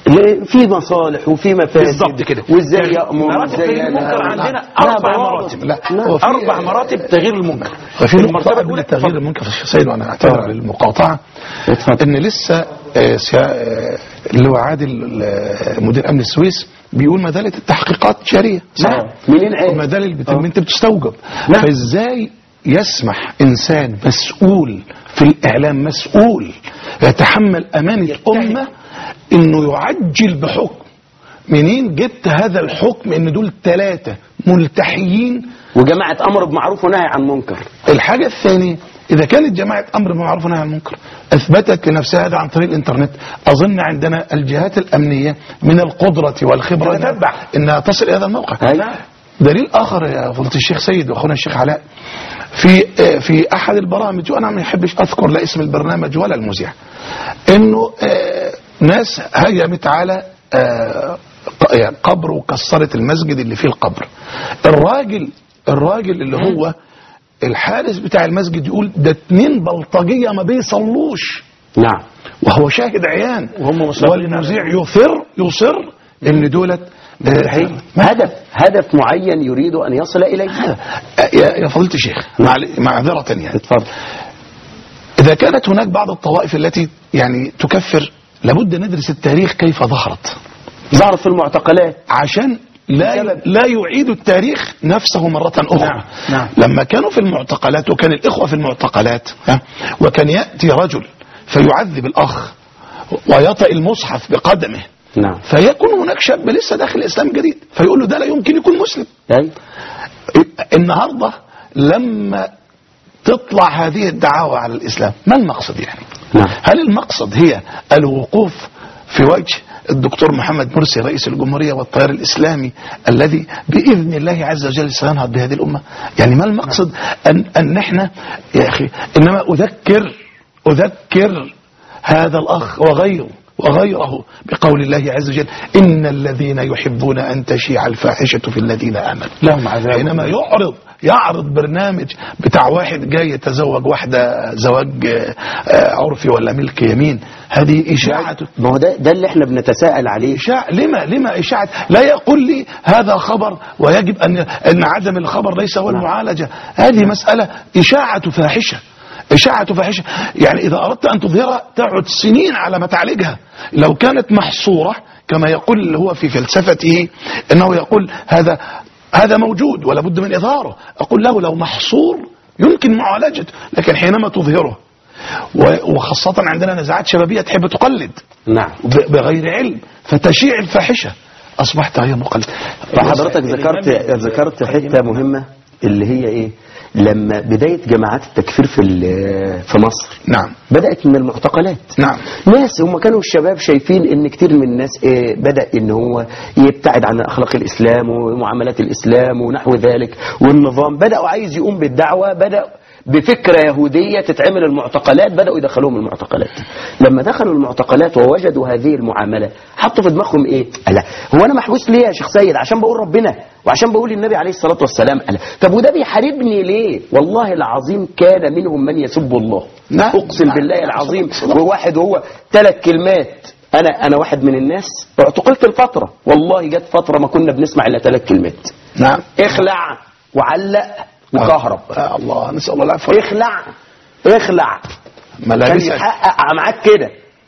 ل- في مصالح وفي مفاسد بالظبط كده وازاي يعني يأمر مراتب وازاي تغيير المنكر ينهى. عندنا لا، اربع ضوابط. مراتب لا نعم. هو في- اربع مراتب تغيير المنكر وفي المرتبه نقطة قبل الاولى تغيير المنكر يا سيد وانا اعتذر للمقاطعة اتفضل. ان لسه آه، سيا- آه، اللي هو عادل آه، مدير امن السويس بيقول مدالة التحقيقات جارية نعم. منين عرف؟ المدالة اللي بتم انت بتستوجب نعم. فازاي يسمح انسان مسؤول في الاعلام مسؤول يتحمل امانة امة انه يعجل بحكم منين جبت هذا الحكم ان دول ثلاثة ملتحيين وجماعة أمر بمعروف ونهي عن منكر الحاجة الثانية إذا كانت جماعة أمر بالمعروف ونهي عن المنكر أثبتت لنفسها هذا عن طريق الإنترنت أظن عندنا الجهات الأمنية من القدرة والخبرة تتبع. إنها تصل إلى هذا الموقع أيوة. دليل آخر يا فضيلة الشيخ سيد وأخونا الشيخ علاء في آه، في أحد البرامج وأنا ما يحبش أذكر لا اسم البرنامج ولا المذيع إنه آه، ناس هجمت على آه، ق- يعني قبر وكسرت المسجد اللي فيه القبر الراجل الراجل اللي هو الحارس بتاع المسجد يقول ده اتنين بلطجية ما بيصلوش نعم وهو شاهد عيان وهم مصرين والمذيع يصر يصر ان دولت آه، هدف هدف معين يريد أن يصل إليه آه، يا يا فضيلة الشيخ معل- معذرة يعني اتفضل إذا كانت هناك بعض الطوائف التي يعني تكفر لابد ندرس التاريخ كيف ظهرت ظهرت في المعتقلات عشان لا بسبب- لا يعيد التاريخ نفسه مرة أخرى نعم، نعم. لما كانوا في المعتقلات وكان الإخوة في المعتقلات ها، وكان يأتي رجل فيعذب الأخ ويطأ المصحف بقدمه نعم فيكون هناك شاب لسه داخل الإسلام جديد فيقول له ده لا يمكن يكون مسلم أي النهاردة لما تطلع هذه الدعاوى على الإسلام ما المقصد يعني نعم. هل المقصد هي الوقوف في وجه الدكتور محمد مرسي رئيس الجمهورية والتيار الإسلامي الذي بإذن الله عز وجل سينهض بهذه الأمة يعني ما المقصد أن, أن احنا يا أخي إنما أذكر أذكر هذا الأخ وغيره وغيره بقول الله عز وجل إن الذين يحبون أن تشيع الفاحشة في الذين آمنوا لهم عذاب حينما يعرض يعرض برنامج بتاع واحد جاي يتزوج واحدة زواج آه، آه، عرفي ولا ملك يمين هذه إشاعة ما هو ده ده اللي احنا بنتساءل عليه إشاعة لما لما إشاعة لا يقول لي هذا خبر ويجب أن أن عدم الخبر ليس هو المعالجة هذه مسألة إشاعة فاحشة إشاعة فاحشة يعني إذا أردت أن تظهرها تقعد سنين على ما تعالجها لو كانت محصورة كما يقول اللي هو في فلسفته أنه يقول هذا هذا موجود ولا بد من إظهاره أقول له لو محصور يمكن معالجته لكن حينما تظهره و- وخاصة عندنا نزاعات شبابية تحب تقلد نعم ب- بغير علم فتشيع الفاحشة أصبحت هي مقلد فحضرتك ذكرت ذكرت حته مهمه اللي هي ايه لما بدايه جماعات التكفير في ال- في مصر نعم بدات من المعتقلات نعم ناس هم كانوا الشباب شايفين ان كتير من الناس إيه بدا ان هو يبتعد عن اخلاق الاسلام ومعاملات الاسلام ونحو ذلك والنظام بداوا عايز يقوم بالدعوه بدا بفكره يهوديه تتعمل المعتقلات بداوا يدخلوهم المعتقلات لما دخلوا المعتقلات ووجدوا هذه المعامله حطوا في دماغهم ايه لا هو انا محبوس ليه يا شيخ سيد عشان بقول ربنا وعشان بقول النبي عليه الصلاه والسلام قال طب وده بيحاربني ليه والله العظيم كان منهم من يسب الله نعم. اقسم نعم. بالله العظيم وواحد هو ثلاث كلمات انا انا واحد من الناس اعتقلت الفتره والله جت فتره ما كنا بنسمع الا ثلاث كلمات نعم اخلع وعلق وكهرب آه الله نسأل الله العفو اخلع اخلع كان ملابسك يحقق معاك كده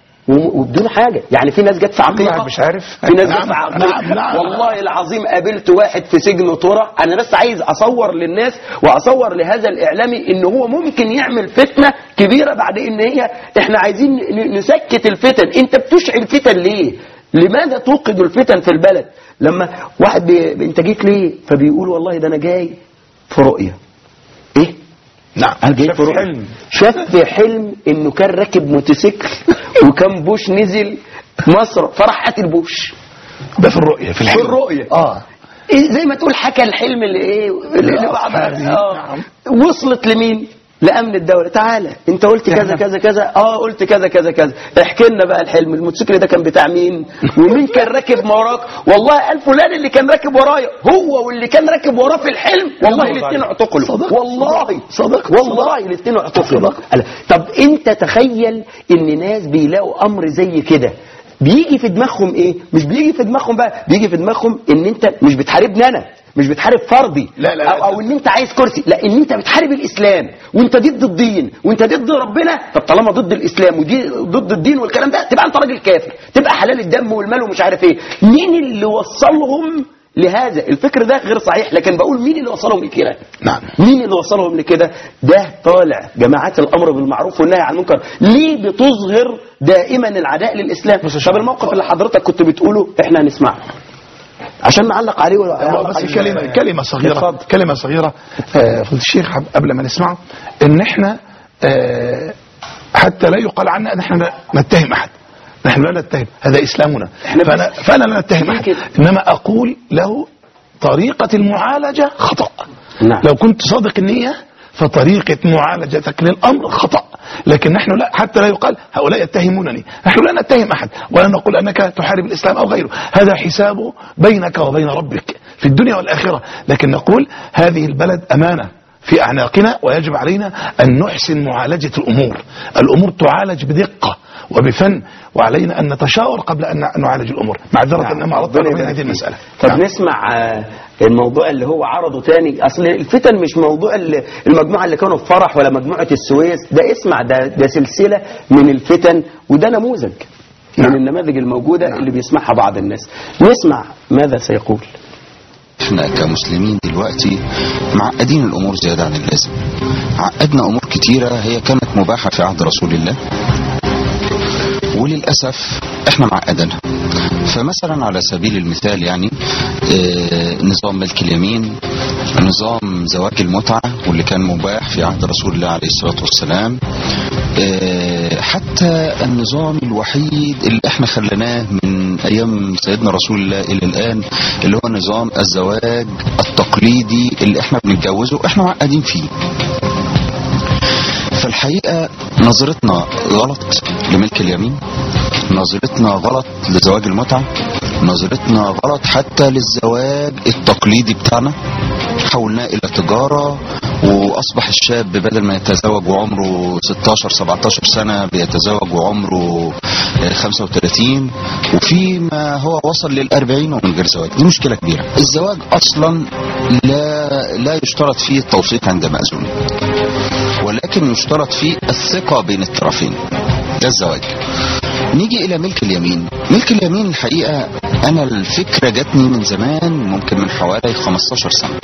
و- وبدون حاجه يعني في ناس جت في عقيقه واحد مش عارف. في ناس جت نعم، في عقيقه نعم، نعم. والله العظيم قابلت واحد في سجن ترى انا بس عايز اصور للناس واصور لهذا الاعلامي ان هو ممكن يعمل فتنه كبيره بعد ان هي احنا عايزين ن- نسكت الفتن انت بتشعل فتن ليه لماذا توقد الفتن في البلد لما واحد بي... انت جيت ليه فبيقول والله ده انا جاي في رؤيه ايه نعم قال جاي في رؤية. شاف في حلم انه كان راكب موتوسيكل وكان بوش نزل مصر فراح قتل بوش ده في الرؤية في الحلم في الرؤية. اه إيه زي ما تقول حكى الحلم اللي ايه اللي بعض لأصحابه. آه. نعم. وصلت لمين لامن الدوله تعالى انت قلت كذا كذا كذا اه قلت كذا كذا كذا احكي لنا بقى الحلم الموتوسيكل ده كان بتاع مين ومين كان راكب ما وراك والله قال فلان اللي كان راكب ورايا هو واللي كان راكب وراه في الحلم والله الاثنين اعتقلوا صدقت. والله صدقت. والله الاثنين اعتقلوا قال، طب انت تخيل ان ناس بيلاقوا امر زي كده بيجي في دماغهم ايه مش بيجي في دماغهم بقى بيجي في دماغهم ان انت مش بتحاربني انا مش بتحارب فردي لا، لا، لا. أو, او ان انت عايز كرسي لا ان انت بتحارب الاسلام وانت ضد الدين وانت ضد ربنا طب طالما ضد الاسلام ودي ضد الدين والكلام ده تبقى انت راجل كافر تبقى حلال الدم والمال ومش عارف ايه مين اللي وصلهم لهذا الفكر ده غير صحيح لكن بقول مين اللي وصلهم لكده نعم. مين اللي وصلهم لكده ده طالع جماعات الامر بالمعروف والنهي عن المنكر ليه بتظهر دائما العداء للاسلام طب الموقف اللي حضرتك كنت بتقوله احنا هنسمعه عشان نعلق عليه ولا هو بس كلمة كلمة صغيرة اتفضل. كلمة صغيرة آه، فضيلة الشيخ حب- قبل ما نسمعه ان احنا آه، حتى لا يقال عنا ان احنا نتهم احد نحن لا نتهم هذا اسلامنا إحنا فانا بس- فانا لا نتهم ليه احد كده؟ انما اقول له طريقة المعالجة خطأ نعم. لو كنت صادق النية فطريقة معالجتك للأمر خطأ لكن نحن لا حتى لا يقال هؤلاء يتهمونني نحن لا نتهم أحد ولا نقول أنك تحارب الإسلام أو غيره هذا حسابه بينك وبين ربك في الدنيا والآخرة لكن نقول هذه البلد أمانة في أعناقنا ويجب علينا أن نحسن معالجة الأمور الأمور تعالج بدقة وبفن وعلينا أن نتشاور قبل أن نعالج الأمور معذرة نعم. أنما عرضت ربنا لكم يبارك هذه فيك. المسألة طب نعم. نسمع آه، الموضوع اللي هو عرضه تاني اصل الفتن مش موضوع ال- المجموعه اللي كانوا في فرح ولا مجموعه السويس ده اسمع ده ده سلسله من الفتن وده نموذج من نعم. النماذج الموجوده اللي بيسمعها بعض الناس نسمع ماذا سيقول احنا كمسلمين دلوقتي معقدين الامور زياده عن اللازم عقدنا امور كتيره هي كانت مباحه في عهد رسول الله وللاسف احنا معقدينها فمثلا على سبيل المثال يعني آه، نظام ملك اليمين نظام زواج المتعه واللي كان مباح في عهد رسول الله عليه الصلاه والسلام آه، حتى النظام الوحيد اللي احنا خليناه من ايام سيدنا رسول الله الى الان اللي هو نظام الزواج التقليدي اللي احنا بنتجوزه احنا معقدين فيه فالحقيقة نظرتنا غلط لملك اليمين نظرتنا غلط لزواج المتعة نظرتنا غلط حتى للزواج التقليدي بتاعنا حولناه إلى تجارة وأصبح الشاب بدل ما يتزوج وعمره 16 17 سنة بيتزوج وعمره آه، 35 وفيما هو وصل للأربعين ومن غير زواج دي مشكلة كبيرة الزواج أصلا لا لا يشترط فيه التوثيق عند مأذون ولكن يشترط فيه الثقة بين الطرفين ده الزواج نيجي إلى ملك اليمين ملك اليمين الحقيقة أنا الفكرة جاتني من زمان ممكن من حوالي 15 سنة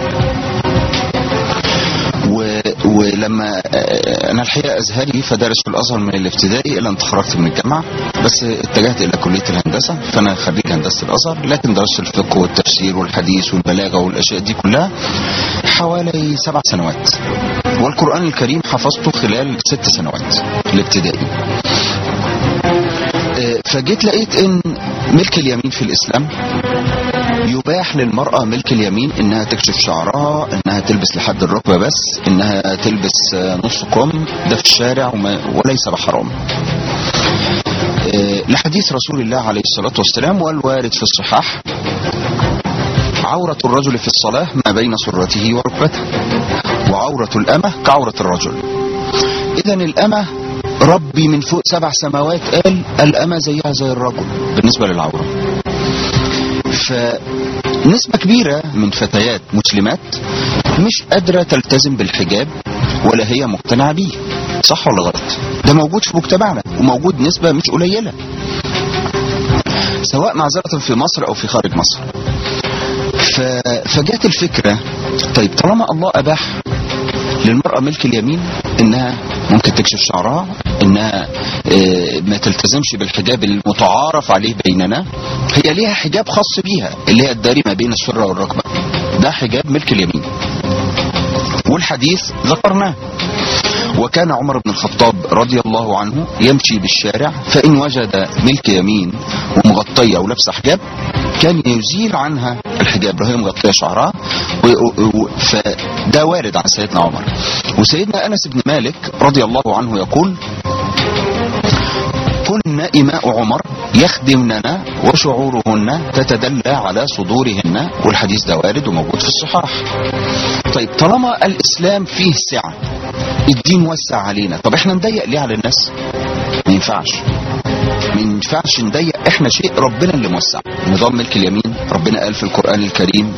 و... ولما آه، انا الحقيقه ازهري فدارس في الازهر من الابتدائي الى ان تخرجت من الجامعه بس اتجهت الى كليه الهندسه فانا خريج هندسه الازهر لكن درست الفقه والتفسير والحديث والبلاغه والاشياء دي كلها حوالي سبع سنوات والقران الكريم حفظته خلال ست سنوات الابتدائي آه، فجيت لقيت ان ملك اليمين في الاسلام يباح للمرأة ملك اليمين انها تكشف شعرها انها تلبس لحد الركبة بس انها تلبس آه، نص كم ده في الشارع وما وليس بحرام آه، لحديث رسول الله عليه الصلاة والسلام والوارد في الصحاح عورة الرجل في الصلاة ما بين سرته وركبته وعورة الأمة كعورة الرجل إذا الأمة ربي من فوق سبع سماوات قال الأمة زيها زي الرجل بالنسبة للعورة فنسبة كبيرة من فتيات مسلمات مش قادرة تلتزم بالحجاب ولا هي مقتنعة بيه صح ولا غلط ده موجود في مجتمعنا وموجود نسبة مش قليلة سواء معذرة في مصر أو في خارج مصر ف... فجات الفكرة طيب طالما الله أباح للمرأة ملك اليمين انها ممكن تكشف شعرها انها آه، ما تلتزمش بالحجاب المتعارف عليه بيننا هي ليها حجاب خاص بيها اللي هي الداري ما بين السرة والركبة ده حجاب ملك اليمين والحديث ذكرناه وكان عمر بن الخطاب رضي الله عنه يمشي بالشارع فإن وجد ملك يمين ومغطية ولابسة حجاب كان يزيل عنها الحجاب لو هي مغطية شعرها و- و- و- فده وارد عن سيدنا عمر وسيدنا أنس بن مالك رضي الله عنه يقول كن إماء عمر يخدمننا وشعورهن تتدلى على صدورهن والحديث ده وارد وموجود في الصحاح طيب طالما الإسلام فيه سعة الدين وسع علينا طب احنا نضيق ليه على الناس ما ينفعش ما ينفعش نضيق احنا شيء ربنا اللي موسع نظام ملك اليمين ربنا قال في القرآن الكريم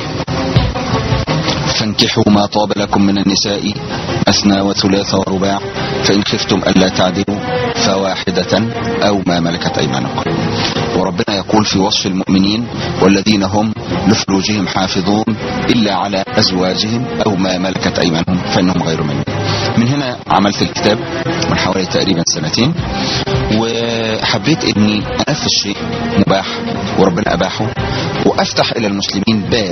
فانكحوا ما طاب لكم من النساء أثنى وثلاث ورباع فإن خفتم ألا تعدلوا فواحدة أو ما ملكت أيمانكم وربنا يقول في وصف المؤمنين والذين هم لفروجهم حافظون إلا على أزواجهم أو ما ملكت أيمانهم فإنهم غير مؤمنين من هنا عملت الكتاب من حوالي تقريبا سنتين وحبيت اني انفذ شيء مباح وربنا اباحه وافتح الى المسلمين باب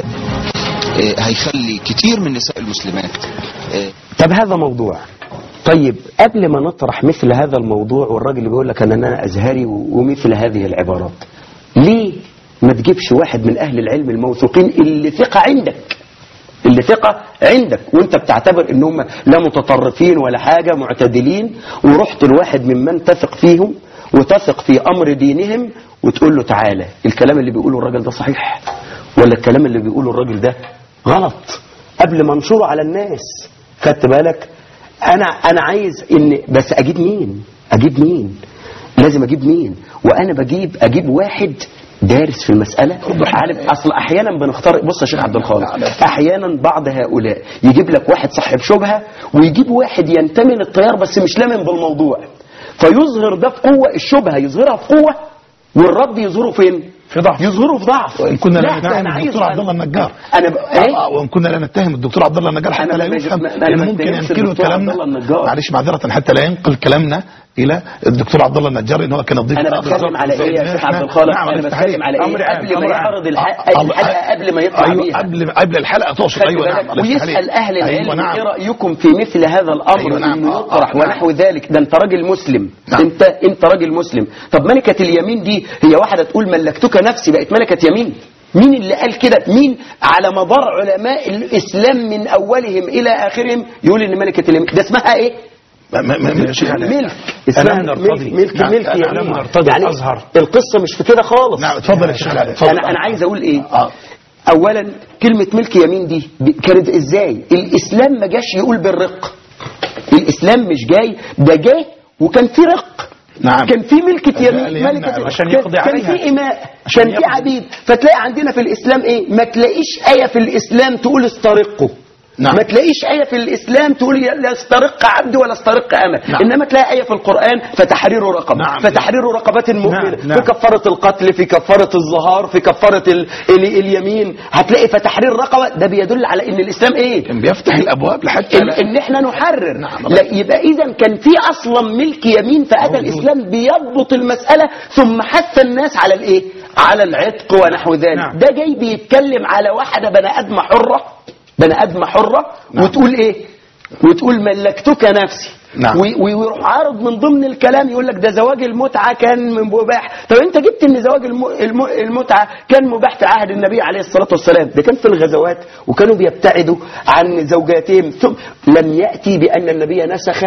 آه، هيخلي كتير من نساء المسلمات آه، طب هذا موضوع طيب قبل ما نطرح مثل هذا الموضوع والراجل اللي بيقول لك ان انا ازهري و- ومثل هذه العبارات ليه ما تجيبش واحد من اهل العلم الموثوقين اللي ثقة عندك اللي ثقة عندك وانت بتعتبر ان هم لا متطرفين ولا حاجة معتدلين ورحت لواحد ممن تثق فيهم وتثق في امر دينهم وتقول له تعالى الكلام اللي بيقوله الراجل ده صحيح ولا الكلام اللي بيقوله الراجل ده غلط قبل ما انشره على الناس خدت بالك انا انا عايز ان بس اجيب مين اجيب مين لازم اجيب مين وانا بجيب اجيب واحد دارس في المسألة عارف أصل أحيانا بنختار بص يا شيخ عبد الخالق أحيانا بعض هؤلاء يجيب لك واحد صاحب شبهة ويجيب واحد ينتمي للتيار بس مش لامن بالموضوع فيظهر ده في قوة الشبهة يظهرها في قوة والرد يظهره فين؟ في ضعف يظهره في ضعف وان كنا لا لا، ده نتهم أنا عايز الدكتور عبد الله النجار أنا ب... إيه؟ آه، وان كنا لا نتهم الدكتور عبد الله النجار أنا حتى لا ما- يفهم ما- أنا ان ما ممكن اتهمش ينقلوا الدكتور عبد كلامنا الله النجار. معلش معذره حتى لا ينقل كلامنا الى الدكتور عبد الله النجار ان هو كان الضيف انا الآخر. بتكلم على ايه يا شيخ نعم، عبد الخالق نعم، انا التحرير. بتكلم على أمر ايه عام، قبل ما أمر عام. يعرض الح- آه، الحلقه قبل ما يطلع ايوه بيها قبل قبل الحلقه تقصد خدت ايوه بالك؟ نعم الله يفتح ويسأل عليك. أهل العلم ايوه نعم إيه رأيكم في مثل هذا الأمر أيوة نعم. إنه آه، يطرح آه، ونحو ذلك ده أنت راجل مسلم نعم. أنت أنت راجل مسلم طب ملكة اليمين دي هي واحدة تقول ملكتك نفسي بقت ملكة يمين مين اللي قال كده مين على مدار علماء الإسلام من أولهم إلى آخرهم يقول إن ملكة اليمين ده اسمها إيه ما- ما- ما- ما- شيخ علي. ملك اسمها ألم نرتضي. ملك ملك, نعم، ملك ألم يمين نرتضي يعني الأزهر. القصة مش في كده خالص نعم اتفضل يا شيخ علي اتفضل انا انا عايز اقول ايه آه. اولا كلمه ملك يمين دي ب- كانت ازاي الاسلام ما جاش يقول بالرق الاسلام مش جاي ده جاي وكان في رق نعم. كان في ملكة جاء يمين ليمنع ملكة عشان كان- يقضي كان عليها. في إماء عشان كان في يقضي. عبيد فتلاقي عندنا في الإسلام إيه ما تلاقيش آية في الإسلام تقول استرقوا نعم. ما تلاقيش آية في الإسلام تقول لا استرق عبد ولا استرق أمة نعم. إنما تلاقي آية في القرآن فتحرير رقبة نعم. فتحرير رقبات مؤمنة نعم، نعم. في كفارة القتل في كفارة الظهار في كفارة ال... ال... اليمين هتلاقي فتحرير رقبة ده بيدل على إن الإسلام إيه كان بيفتح الابواب لحتى إن, لا- ان احنا نحرر نعم. لا يبقى اذا كان في اصلا ملك يمين فاتى الاسلام بيضبط المساله ثم حث الناس على الايه على العتق ونحو ذلك نعم. ده جاي بيتكلم على واحده بني ادمه حره بني ادمه حره نعم. وتقول ايه وتقول ملكتك نفسي نعم. وي- ويروح عارض من ضمن الكلام يقول لك ده زواج المتعه كان مباح طب انت جبت ان زواج الم- الم- المتعه كان مباح في عهد النبي عليه الصلاه والسلام ده كان في الغزوات وكانوا بيبتعدوا عن زوجاتهم ثم لم ياتي بان النبي نسخ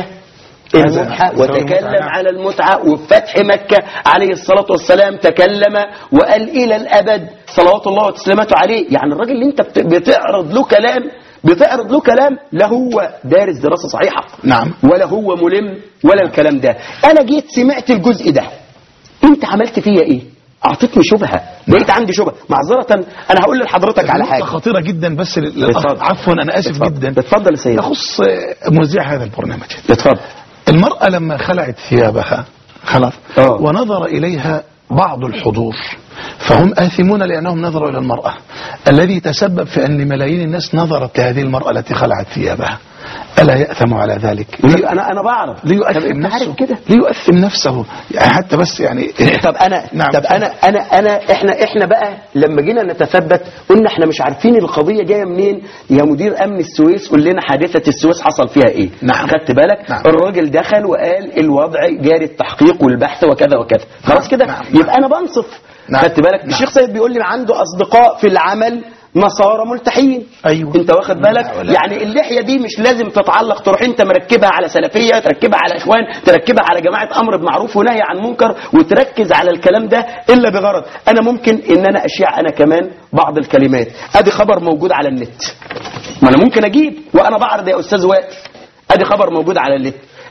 المتعة زواج المتعة، وتكلم نعم. على المتعة وفي فتح مكة عليه الصلاة والسلام تكلم وقال إلى الأبد صلوات الله وتسليماته عليه يعني الراجل اللي انت بت- بتعرض له كلام بتعرض له كلام لا هو دارس دراسة صحيحة نعم. ولا هو ملم ولا الكلام ده أنا جيت سمعت الجزء ده أنت عملت فيا إيه أعطيتني شبهة بقيت عندي شبهة معذرة أنا هقول لحضرتك على نقطة حاجة خطيرة جدا بس لل- للأخ اتفضل. عفوا أنا آسف اتفضل. جدا اتفضل يا سيدي يخص آه، مذيع هذا البرنامج اتفضل المرأة لما خلعت ثيابها خلاص آه. ونظر إليها بعض الحضور فهم آثمون لأنهم نظروا إلى المرأة الذي تسبب في أن ملايين الناس نظرت لهذه المرأة التي خلعت ثيابها ألا يأثم على ذلك يقول لك أنا أنا بعرض طب ليؤثم أنت نفسه عارف كده ليؤثم نفسه يعني حتى بس يعني طب انا نعم. طب انا انا انا احنا احنا بقى لما جينا نتثبت قلنا احنا مش عارفين القضيه جايه منين يا مدير امن السويس قول لنا حادثه السويس حصل فيها ايه نعم. خدت بالك نعم. الراجل دخل وقال الوضع جاري التحقيق والبحث وكذا وكذا خلاص كده نعم. يبقى انا بنصف نعم. خدت بالك نعم. الشيخ سيد بيقول لي عنده اصدقاء في العمل نصارى ملتحيين أيوة. انت واخد بالك لا ولا. يعني اللحيه دي مش لازم تتعلق تروح انت مركبها على سلفيه تركبها على اخوان تركبها على جماعه امر بمعروف ونهي عن منكر وتركز على الكلام ده الا بغرض انا ممكن ان انا اشيع انا كمان بعض الكلمات ادي خبر موجود على النت ما انا ممكن اجيب وانا بعرض يا استاذ وائل ادي خبر موجود على النت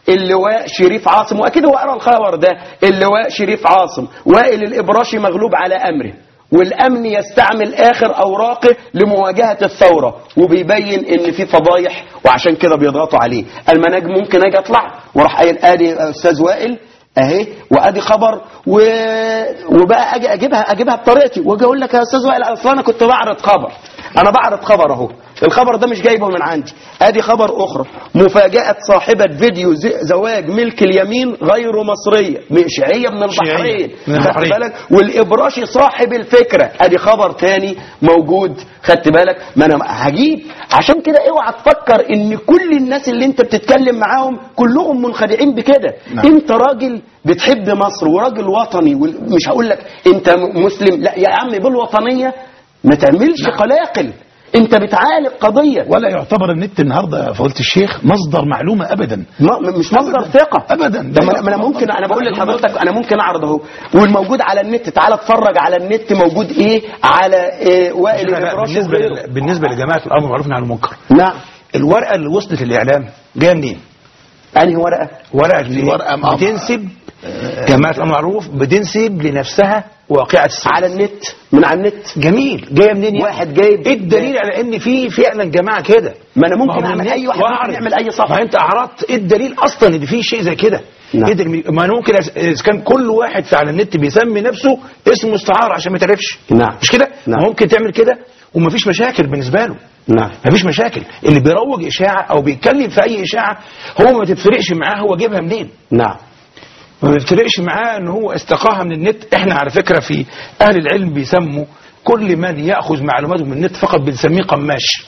اللواء شريف عاصم واكيد هو قرا الخبر ده اللواء شريف عاصم وائل الابراشي مغلوب على امره والامن يستعمل اخر اوراقه لمواجهه الثوره وبيبين ان في فضايح وعشان كده بيضغطوا عليه المناج ممكن اجي اطلع وراح قايل ادي استاذ وائل اهي وادي خبر و... وبقى اجي اجيبها اجيبها بطريقتي واجي اقول لك يا استاذ وائل اصل انا كنت بعرض خبر انا بعرض خبر اهو الخبر ده مش جايبه من عندي ادي خبر اخرى مفاجاه صاحبه فيديو ز- زواج ملك اليمين غير مصريه مش هي من البحرين من خدت البحرين. بالك والابراشي صاحب الفكره ادي خبر تاني موجود خدت بالك ما انا هجيب عشان كده اوعى تفكر ان كل الناس اللي انت بتتكلم معاهم كلهم منخدعين بكده نعم. انت راجل بتحب مصر وراجل وطني مش هقول لك انت م- مسلم لا يا عم بالوطنيه ما تعملش نعم. قلاقل انت بتعالج قضيه ولا يعتبر النت النهارده يا فضيله الشيخ مصدر معلومه ابدا ما مش مصدر ثقه ابدا ده ما ما انا ممكن انا بقول لحضرتك انا ممكن اعرض اهو والموجود على النت تعال اتفرج على النت موجود ايه على إيه وائل لا، الابراشي بالنسبه وغيره. لل- بالنسبه لجماعه الامر بالمعروف والنهي عن المنكر نعم الورقه اللي وصلت للاعلام جايه منين؟ انهي ورقه ورقه دي ورقة مع- بتنسب جماعه الامر بالمعروف بتنسب لنفسها واقعه السوء على النت من على النت جميل جايه منين يعني؟ واحد جايب ايه الدليل على ان في فعلا جماعه كده ما انا ممكن ما هو اعمل منين؟ اي واحد ممكن وأعرض. يعمل اي صفحه ما انت اعرضت ايه الدليل اصلا ان في شيء زي كده نعم. ايه الدليل؟ ما انا ممكن أس- اذا كان كل واحد في على النت بيسمي نفسه اسم مستعار عشان ما يتعرفش نعم. مش كده نعم. ممكن تعمل كده ومفيش مشاكل بالنسبه له نعم مفيش مشاكل اللي بيروج اشاعه او بيتكلم في اي اشاعه هو ما تفرقش معاه هو جايبها منين نعم ما بيفرقش معاه ان هو استقاها من النت احنا على فكره في اهل العلم بيسموا كل من ياخذ معلوماته من النت فقط بنسميه قماش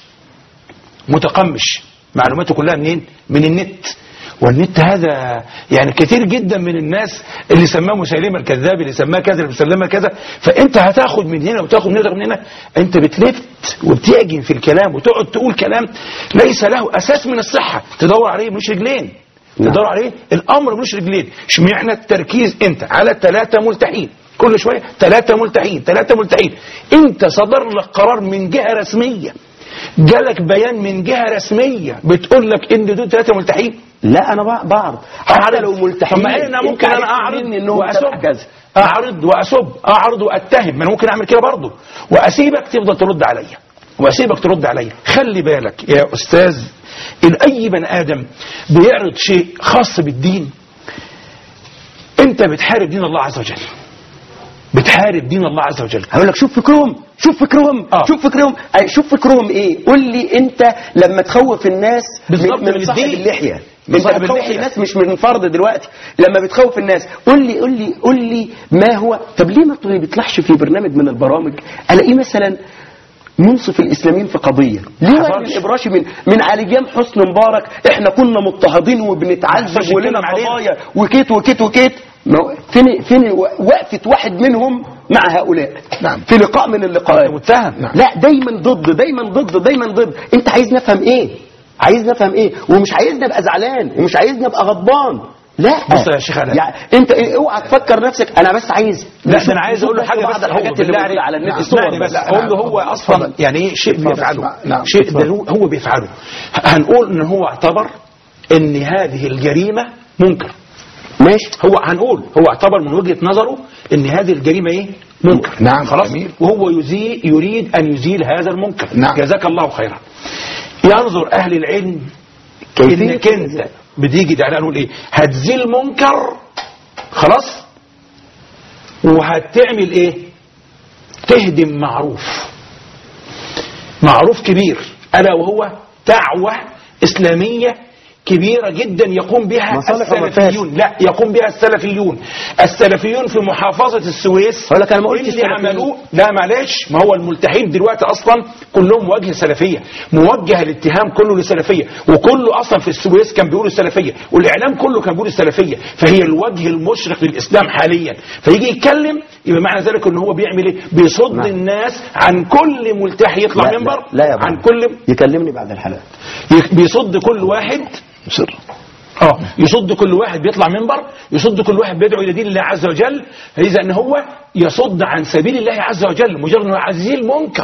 متقمش معلوماته كلها منين من النت والنت هذا يعني كتير جدا من الناس اللي سماه مسيلمه الكذاب اللي سماه كذا اللي سماه كذا فانت هتاخد من هنا وتاخد من هنا وتاخد من هنا انت بتلفت وبتعجن في الكلام وتقعد تقول كلام ليس له اساس من الصحه تدور عليه ملوش رجلين نعم. تدور عليه الامر ملوش رجلين اشمعنى التركيز انت على ثلاثه ملتحين كل شويه ثلاثه ملتحين ثلاثه ملتحين انت صدر لك قرار من جهه رسميه جالك بيان من جهه رسميه بتقول لك ان دول ثلاثه ملتحين لا انا بع- بعرض حتى أعرض. لو ملتحين طب ما انا ممكن أنت انا عرفت اعرض مني انهم واسب تبع كذا اعرض واسب اعرض واتهم ما انا ممكن اعمل كده برضه واسيبك تفضل ترد عليا واسيبك ترد عليا خلي بالك يا استاذ ان اي بني ادم بيعرض شيء خاص بالدين انت بتحارب دين الله عز وجل بتحارب دين الله عز وجل هقول لك شوف فكرهم شوف فكرهم آه. شوف فكرهم أي شوف فكرهم ايه قول لي انت لما تخوف الناس بالظبط، من, من من صاحب الدين. اللحيه من انت صاحب بتخوف اللحية. الناس مش من فرد دلوقتي لما بتخوف الناس قول لي قول لي قول لي ما هو طب ليه ما بيطلعش في برنامج من البرامج الاقيه مثلا منصف الاسلاميين في قضيه ليه حصلش. وائل الابراشي من من علي جام حسن مبارك احنا كنا مضطهدين ما وبنتعذب حصلش ولنا يتكلم علينا. قضايا وكيت وكيت وكيت ما هو- فين فين وقفه واحد منهم مع هؤلاء نعم. في لقاء من اللقاءات متهم نعم. لا دايما ضد دايما ضد دايما ضد انت عايز نفهم ايه عايز نفهم ايه ومش عايزني ابقى زعلان ومش عايزني ابقى غضبان لا بص يا شيخ علاء. يعني انت إيه اوعى تفكر نفسك انا بس عايز لا نشوف- ده انا عايز اقول له نشوف حاجه بعض بس الحاجات هو اللي بالله موجوده على عليك. النت نعم. الصور اسمعني بس لا، اقول له نعم. هو اصلا اتفضل. يعني ايه شيء اتفضل. بيفعله نعم. شيء اتفضل. ده هو- هو بيفعله هنقول ان هو اعتبر ان هذه الجريمه منكر ماشي هو هنقول هو اعتبر من وجهه نظره ان هذه الجريمه ايه منكر نعم، خلاص جميل. وهو يزيل يريد ان يزيل هذا المنكر نعم. جزاك الله خيرا ينظر اهل العلم كيفية انك انت بتيجي تعالى نقول ايه هتزيل منكر خلاص وهتعمل ايه تهدم معروف معروف كبير الا وهو دعوه اسلاميه كبيرة جدا يقوم بها مصالح السلفيون لا يقوم بها السلفيون السلفيون في محافظة السويس أقول لك أنا ما قلتش اللي سلفيين. عملوه لا معلش ما هو الملتحين دلوقتي اصلا كلهم موجه سلفيه موجه الاتهام كله للسلفيه وكله اصلا في السويس كان بيقول السلفيه والاعلام كله كان بيقول السلفيه فهي الوجه المشرق للاسلام حاليا فيجي يتكلم يبقى معنى ذلك ان هو بيعمل ايه بيصد نعم. الناس عن كل ملتحي يطلع لا، منبر لا, لا يا عن بابا. كل يكلمني بعد الحلقه ي- بيصد كل واحد سر اه يصد كل واحد بيطلع منبر يصد كل واحد بيدعو الى دين الله عز وجل اذا ان هو يصد عن سبيل الله عز وجل مجرد انه عايز يزيل منكر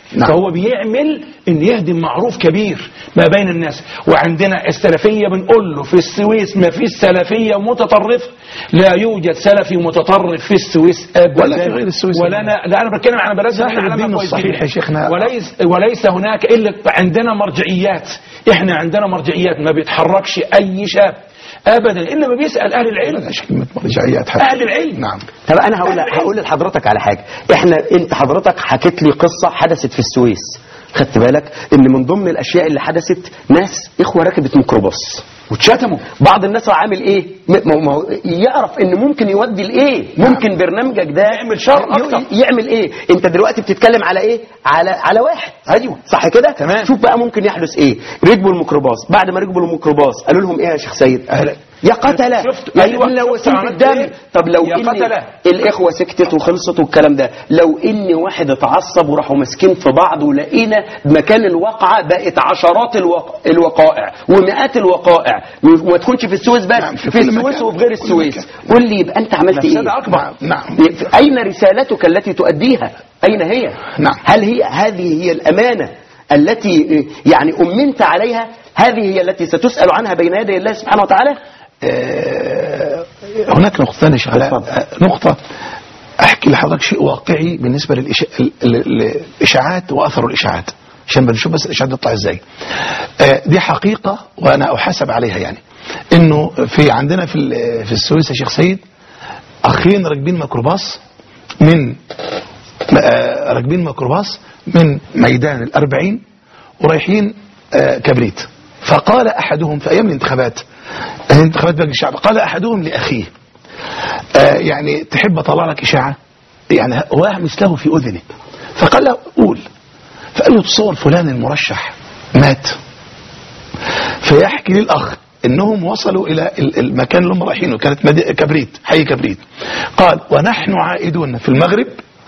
نعم. فهو بيعمل ان يهدم معروف كبير ما بين الناس وعندنا السلفيه بنقول له في السويس ما فيش سلفيه متطرفه لا يوجد سلفي متطرف في السويس ابدا ولا في غير السويس. ولا أنا لا انا بتكلم عن بلد صاحب الدين الصحيح يا شيخنا. وليس وليس هناك الا عندنا مرجعيات احنا عندنا مرجعيات ما بيتحركش اي شاب ابدا الا ما بيسال اهل العلم بلاش كلمة مرجعيات حتى اهل العلم نعم طب انا هقول هقول لحضرتك على حاجه احنا انت حضرتك حكيت لي قصه حدثت في السويس خدت بالك ان من ضمن الاشياء اللي حدثت ناس اخوه ركبت ميكروباص واتشتموا بعض الناس راح عامل ايه م- ما هو- ما هو يعرف ان ممكن يودي لايه ممكن برنامجك ده يعمل شر ي- أكتر. يعمل ايه انت دلوقتي بتتكلم على ايه على على واحد ايوه صح كده تمام. شوف بقى ممكن يحدث ايه ركبوا الميكروباص بعد ما ركبوا الميكروباص قالوا لهم ايه يا شيخ سيد أهلا. يا قتله شفت- يعني أيوة، لو شفت سيل عملت الدم إيه؟ طب لو يا ان قتلة. الاخوه سكتت وخلصت والكلام ده لو ان واحد اتعصب وراحوا ماسكين في بعض ولقينا مكان الواقعه بقت عشرات الوق... الوقائع ومئات الوقائع وما تكونش في السويس بس نعم، في في كل السويس مكان. وفي غير كل السويس مكان. قول لي يبقى انت عملت ايه مفسدة أكبر. نعم اين رسالتك التي تؤديها اين هي نعم. هل هي هذه هي الامانه التي يعني امنت عليها هذه هي التي ستسال عنها بين يدي الله سبحانه وتعالى آه، هناك نقطتان يا شيخ علاء. اتفضل. آه، نقطة أحكي لحضرتك شيء واقعي بالنسبة للإشا- ال- ال- الإشاعات وأثر الإشاعات عشان بنشوف بس الإشاعات تطلع إزاي آه، دي حقيقة وأنا أحاسب عليها يعني إنه في عندنا في ال- في السويس يا شيخ سيد أخين راكبين ميكروباص من آه، راكبين ميكروباص من ميدان الأربعين ورايحين آه، كبريت فقال أحدهم في أيام الانتخابات الانتخابات بقى الشعب قال أحدهم لأخيه آه، يعني تحب أطلع لك إشاعة يعني واهمس له في أذنه فقال له قول فقال له تصور فلان المرشح مات فيحكي للأخ انهم وصلوا الى ال- المكان اللي هم رايحينه كانت مدي- كبريت حي كبريت قال ونحن عائدون في المغرب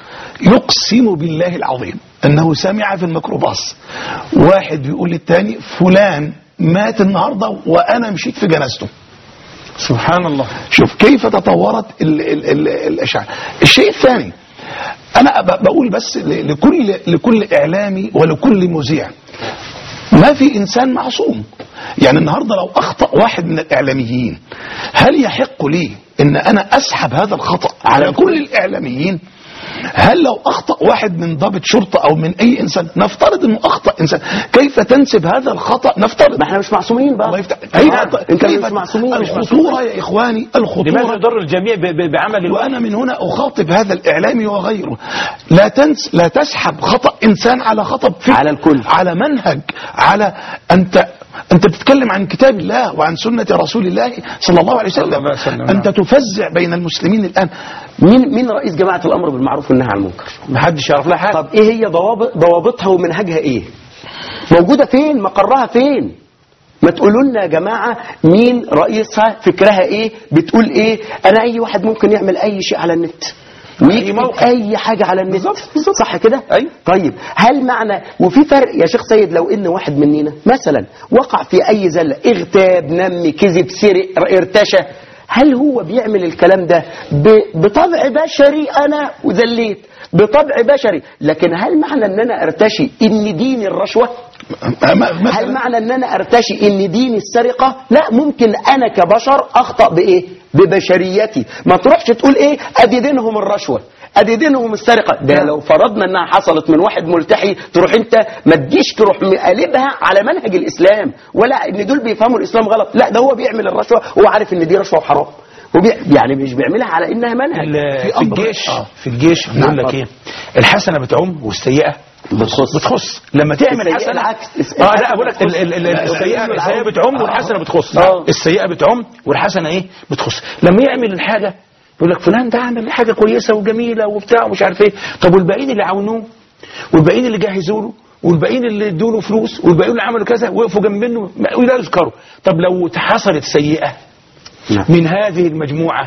يقسم بالله العظيم انه سمع في الميكروباص واحد بيقول للتاني فلان مات النهارده وانا مشيت في جنازته سبحان الله شوف كيف تطورت ال ال ال الاشعه الشيء الثاني انا ب- بقول بس ل- لكل لكل اعلامي ولكل مذيع ما في انسان معصوم يعني النهارده لو اخطا واحد من الاعلاميين هل يحق لي ان انا اسحب هذا الخطا على كل الاعلاميين هل لو اخطا واحد من ضابط شرطه او من اي انسان نفترض انه اخطا انسان كيف تنسب هذا الخطا نفترض ما احنا مش معصومين بقى الله يفتح أيوة. كيف- انت كيف- مش معصومين مش الخطوره يا اخواني لماذا الخطوره يضر الجميع ب- ب- بعمل الواحد وانا من هنا اخاطب هذا الاعلامي وغيره لا تنس لا تسحب خطا انسان على خطا فكر على الكل. على منهج على انت انت بتتكلم عن كتاب الله وعن سنه رسول الله صلى الله عليه صلى وسلم الله عليه وسلم. انت تفزع بين المسلمين الان مين مين رئيس جماعه الامر بالمعروف والنهي عن المنكر محدش يعرف لها حاجه طب ايه هي ضوابط ضوابطها ومنهجها ايه موجوده فين مقرها فين ما تقولوا لنا يا جماعه مين رئيسها فكرها ايه بتقول ايه انا اي واحد ممكن يعمل اي شيء على النت ويكتب موقع. اي حاجه على النت بالظبط، بالظبط. صح كده أيوة. طيب هل معنى وفي فرق يا شيخ سيد لو ان واحد مننا مثلا وقع في اي زله اغتاب نمي كذب سرق ارتشى هل هو بيعمل الكلام ده ب- بطبع بشري انا وذليت بطبع بشري لكن هل معنى ان انا ارتشي ان ديني الرشوه ما- ما- هل مثلا معنى ان انا ارتشي ان ديني السرقه لا ممكن انا كبشر اخطا بايه ببشريتي ما تروحش تقول ايه ادي دينهم الرشوه ادي دينهم السرقه ده لو فرضنا انها حصلت من واحد ملتحي تروح انت ما تجيش تروح مقلبها على منهج الاسلام ولا ان دول بيفهموا الاسلام غلط لا ده هو بيعمل الرشوه هو عارف ان دي رشوه وحرام وبي يعني مش بيعملها على انها منهج ال- في في أمر. الجيش آه. في الجيش بيقول لك اتفضل. ايه الحسنه بتعم والسيئه بتخص بتخص لما تعمل السيئة حسنه العكس. اه لا بقول لك ال- ال- ال- لا، السيئه السيئة السيئه بتعم والحسنه بتخص آه. السيئه بتعم والحسنه ايه بتخص لما يعمل الحاجه يقول لك فلان ده عمل حاجه كويسه وجميله وبتاع ومش عارف ايه طب والباقيين اللي عاونوه والباقيين اللي جهزوا له والباقيين اللي ادوا له فلوس والباقيين اللي عملوا كذا وقفوا جنب منه ما- ولا يذكروا طب لو حصلت سيئه نعم. من هذه المجموعه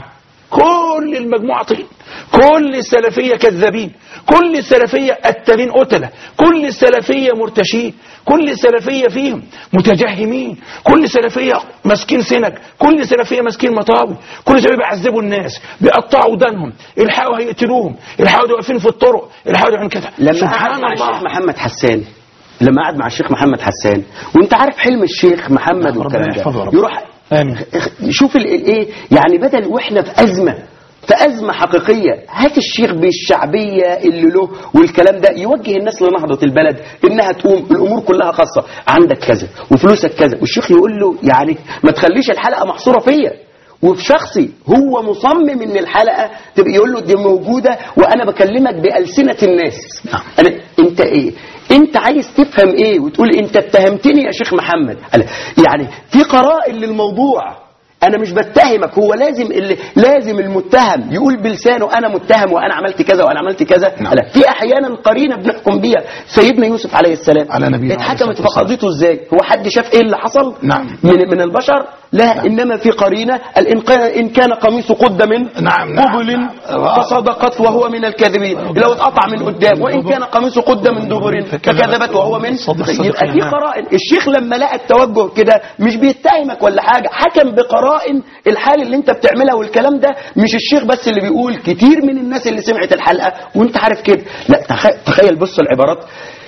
كل المجموعة طين كل السلفية كذابين كل السلفية التالين قتلة كل السلفية مرتشين كل السلفية فيهم متجهمين كل سلفية ماسكين سنج كل سلفية ماسكين مطاوي كل سلفية بيعذبوا الناس بيقطعوا ودانهم الحقوا هيقتلوهم الحقوا دول واقفين في الطرق الحقوا دول كده لما قعد سبحان مع الشيخ الله محمد حسان لما قعد مع الشيخ محمد حسان وانت عارف حلم الشيخ محمد والكلام ده يحفظه ربنا. يروح شوف ال- الايه يعني بدل واحنا في ازمه في أزمة حقيقية هات الشيخ بالشعبية اللي له والكلام ده يوجه الناس لنهضة البلد إنها تقوم الأمور كلها خاصة عندك كذا وفلوسك كذا والشيخ يقول له يعني ما تخليش الحلقة محصورة فيا وفي شخصي هو مصمم ان الحلقه تبقى يقول له دي موجوده وانا بكلمك بالسنه الناس أنا انت ايه انت عايز تفهم ايه وتقول انت اتهمتني يا شيخ محمد أنا يعني في قرائن للموضوع انا مش بتهمك هو لازم اللي لازم المتهم يقول بلسانه انا متهم وانا عملت كذا وانا عملت كذا نعم. لا في احيانا قرينه بنحكم بيها سيدنا يوسف عليه السلام على نبينا عليه اتحكمت الصلاة والسلام. فقضيته ازاي هو حد شاف ايه اللي حصل نعم. من من البشر لا انما في قرينه قال ان كان ان كان قميصه قد من نعم، نعم، قبل نعم. فصدقت وهو من الكاذبين لو اتقطع من قدام وان كان قميصه قد من دبر فكذبت وهو من صدق- يبقى في نعم. قرائن الشيخ لما لقى التوجه كده مش بيتهمك ولا حاجه حكم بقرائن الحال اللي انت بتعملها والكلام ده مش الشيخ بس اللي بيقول كتير من الناس اللي سمعت الحلقه وانت عارف كده لا تخ- تخيل بص العبارات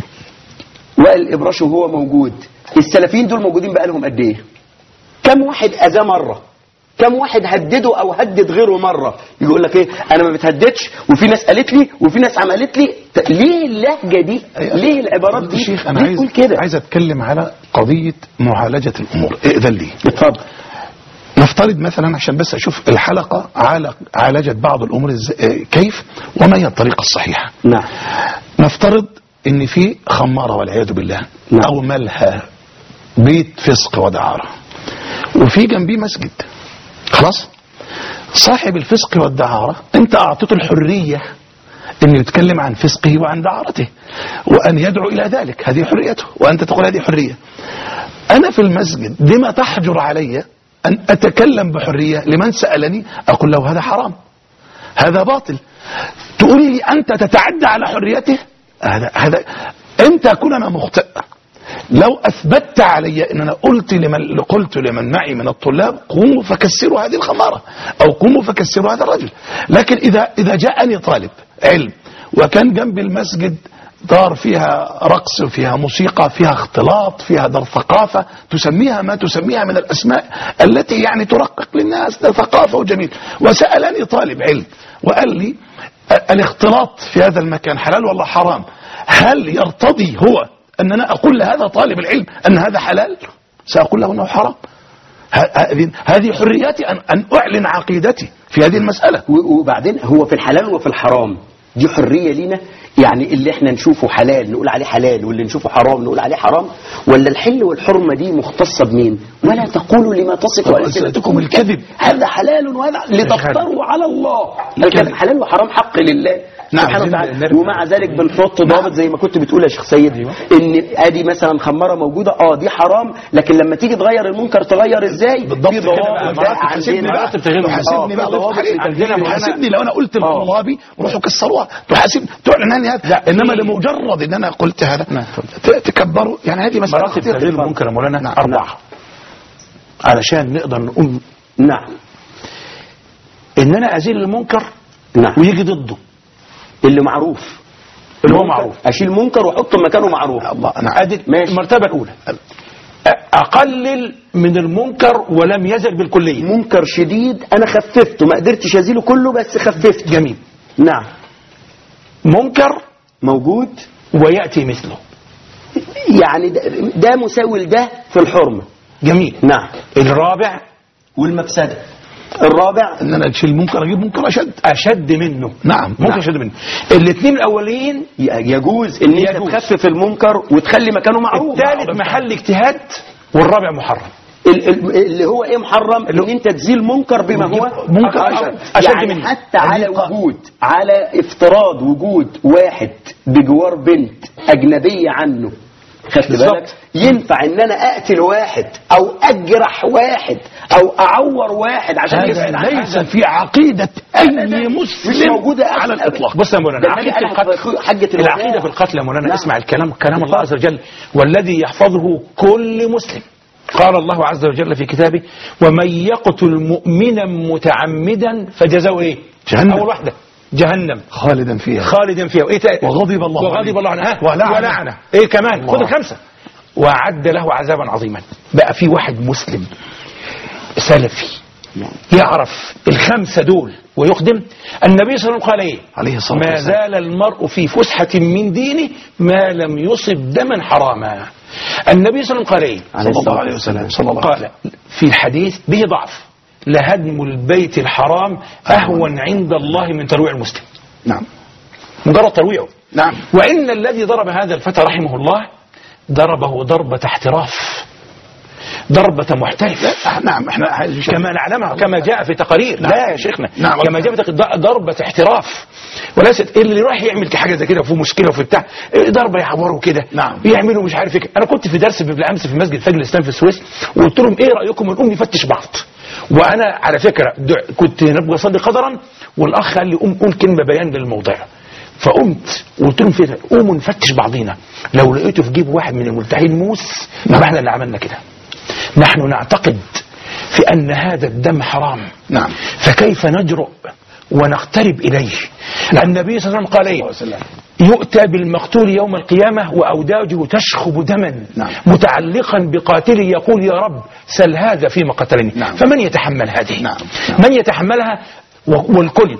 وائل الابراشي وهو موجود السلفيين دول موجودين بقالهم قد ايه كم واحد اذاه مره كم واحد هدده او هدد غيره مره يقول لك ايه انا ما بتهددش وفي ناس قالت لي وفي ناس عملت لي ت- ليه اللهجه دي ليه العبارات دي شيخ انا ليه عايز تقول كده عايز اتكلم على قضيه معالجه الامور ائذن لي اتفضل نفترض مثلا عشان بس اشوف الحلقه عالق- عالجت بعض الامور إز- آه، كيف وما هي الطريقه الصحيحه نعم نفترض ان في خماره والعياذ بالله نعم. او ملهى بيت فسق ودعاره وفي جنبيه مسجد خلاص صاحب الفسق والدعاره انت اعطيته الحريه انه يتكلم عن فسقه وعن دعارته وان يدعو الى ذلك هذه حريته وانت تقول هذه حريه انا في المسجد لما تحجر علي ان اتكلم بحريه لمن سالني اقول له هذا حرام هذا باطل تقول لي انت تتعدى على حريته هذا هذا انت اكون انا مخطئ لو اثبتت علي ان انا قلت لمن قلت لمن معي من الطلاب قوموا فكسروا هذه الخماره او قوموا فكسروا هذا الرجل لكن اذا اذا جاءني طالب علم وكان جنب المسجد دار فيها رقص فيها موسيقى فيها اختلاط فيها دار ثقافة تسميها ما تسميها من الأسماء التي يعني ترقق للناس ده ثقافة وجميل وسألني طالب علم وقال لي ا- الاختلاط في هذا المكان حلال ولا حرام هل يرتضي هو أن أنا أقول لهذا طالب العلم أن هذا حلال سأقول له أنه حرام ه- هذه- هذه حريتي أن, أن أعلن عقيدتي في هذه المسألة و- وبعدين هو في الحلال وفي الحرام دي حرية لينا يعني اللي احنا نشوفه حلال نقول عليه حلال واللي نشوفه حرام نقول عليه حرام ولا الحل والحرمة دي مختصة بمين ولا تقولوا لما تصف ألسنتكم الكذب. هذا حلال وهذا لتفتروا على الله الكلام حلال وحرام حق لله نعم، سبحانه عايزين وتعالى نرجع. ومع ذلك بنحط ضابط زي ما كنت بتقول يا شيخ سيد ان ادي مثلا خماره موجوده اه دي حرام لكن لما تيجي تغير المنكر تغير ازاي بالضبط في كده ضوابط بقى. بقى تحاسبني عندنا. بقى تغير تحاسبني آه، بقى في ضوابط تحاسبني لتغيير تحاسبني لو انا قلت آه. للطلابي روحوا كسروها تحاسب تعلن عني هذا لا، انما في- لمجرد ان انا قلت هذا نعم. ت- تكبروا يعني هذه مساله مراتب خطيرة. تغيير المنكر يا مولانا نعم. أربعة علشان نقدر نقول نعم إن أنا أزيل المنكر نعم ويجي ضده اللي معروف اللي هو منكر. معروف اشيل منكر واحطه مكانه معروف الله نعم أدي ماشي. المرتبة الأولى أ- أقلل من المنكر ولم يزل بالكلية منكر شديد انا خففته ما قدرتش ازيله كله بس خففت جميل نعم منكر موجود ويأتي مثله يعني ده, ده مساوي لده في الحرمه جميل نعم الرابع والمفسده الرابع ان انا اشيل منكر اجيب منكر اشد أشد منه نعم ممكن نعم. أشد منه الاثنين الأولين ي- يجوز ان انت يجوز. تخفف المنكر وتخلي مكانه معروف الثالث محل اجتهاد والرابع محرم ال- ال- اللي هو ايه محرم ان انت تزيل منكر بما هو منكر أشد. أشد. أشد يعني منه. حتى على حقيقة. وجود على افتراض وجود واحد بجوار بنت اجنبيه عنه خدت بالظبط. بالك ينفع ان انا اقتل واحد او اجرح واحد او اعور واحد عشان هذا يبعد عن ليس هذا. في عقيدة أبداً. أي مش مسلم موجودة أصلاً على أبداً. الإطلاق بص بص يا مولانا ده النبي عقيدة قالها في القتل حجة الوداع. العقيدة في القتل يا مولانا نعم. اسمع الكلام كلام الله عز وجل والذي يحفظه كل مسلم قال الله عز وجل في كتابه ومن يقتل مؤمنا متعمدا فجزاؤه ايه؟ جهنم. أول واحدة جهنم خالدا فيها خالدا فيها وايه تاني؟ وغضب الله وغضب عليه. الله عنه ها؟ ولعنه. ولعنه ايه كمان الله. خد الخمسه وأعد له عذابا عظيما بقى في واحد مسلم سلفي يعرف الخمسة دول ويقدم النبي صلى الله عليه وسلم قال ايه عليه الصلاة ما والسلام. زال المرء في فسحة من دينه ما لم يصب دما حراما النبي صلى الله عليه وسلم قال ايه صلى الله عليه وسلم صلى الله عليه قال في الحديث به ضعف لهدم البيت الحرام أهون عند الله من ترويع المسلم نعم مجرد ترويعه نعم وإن الذي ضرب هذا الفتى رحمه الله ضربه ضربة احتراف ضربة محترف نعم احنا كما نعلمها كما جاء في تقارير نعم. لا يا شيخنا نعم. كما جاء في تقارير ضربة احتراف وليست اللي راح يعمل حاجه زي كده وفي مشكله وفي بتاع إيه ضربه يعوروا كده نعم. يعملوا مش عارف ايه انا كنت في درس بالامس في مسجد فجر الاسلام في السويس وقلت لهم ايه رايكم نقوم نفتش بعض وانا على فكره دع- كنت نبغى اصلي قدرا والاخ قال لي قوم قول كلمه بيان للموضوع فقمت وقلت لهم كده قوموا نفتش بعضينا لو لقيته في جيب واحد من الملتحين موس يبقى احنا اللي عملنا كده نحن نعتقد في ان هذا الدم حرام نعم فكيف نجرؤ ونقترب إليه النبي صلى الله عليه وسلم قال إيه يؤتى بالمقتول يوم القيامة وأوداجه تشخب دما نعم. متعلقا بقاتله يقول يا رب سل هذا فيما قتلني نعم. فمن يتحمل هذه نعم. من يتحملها و- والكل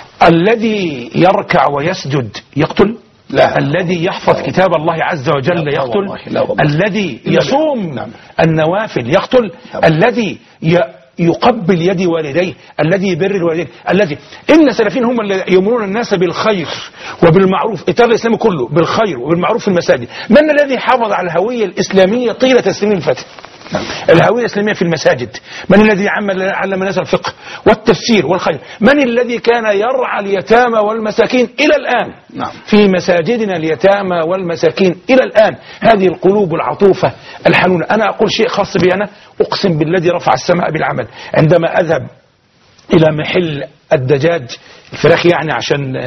الذي يركع ويسجد يقتل لا. الذي يحفظ كتاب الله عز وجل لا يقتل والله، لا والله. الذي إلا يصوم نعم. النوافل يقتل الذي ي- يقبل يد والديه الذي يبر الوالدين الذي ان السلفيين هم اللي يامرون الناس بالخير وبالمعروف اطار الاسلام كله بالخير وبالمعروف في المساجد من الذي حافظ على الهويه الاسلاميه طيله السنين اللي فاتت الهوية الإسلامية في المساجد من الذي عمل علم الناس الفقه والتفسير والخير من الذي كان يرعى اليتامى والمساكين إلى الآن نعم. في مساجدنا اليتامى والمساكين إلى الآن هذه القلوب العطوفة الحنونة أنا أقول شيء خاص بي أنا أقسم بالذي رفع السماء بالعمل عندما أذهب إلى محل الدجاج الفراخ يعني عشان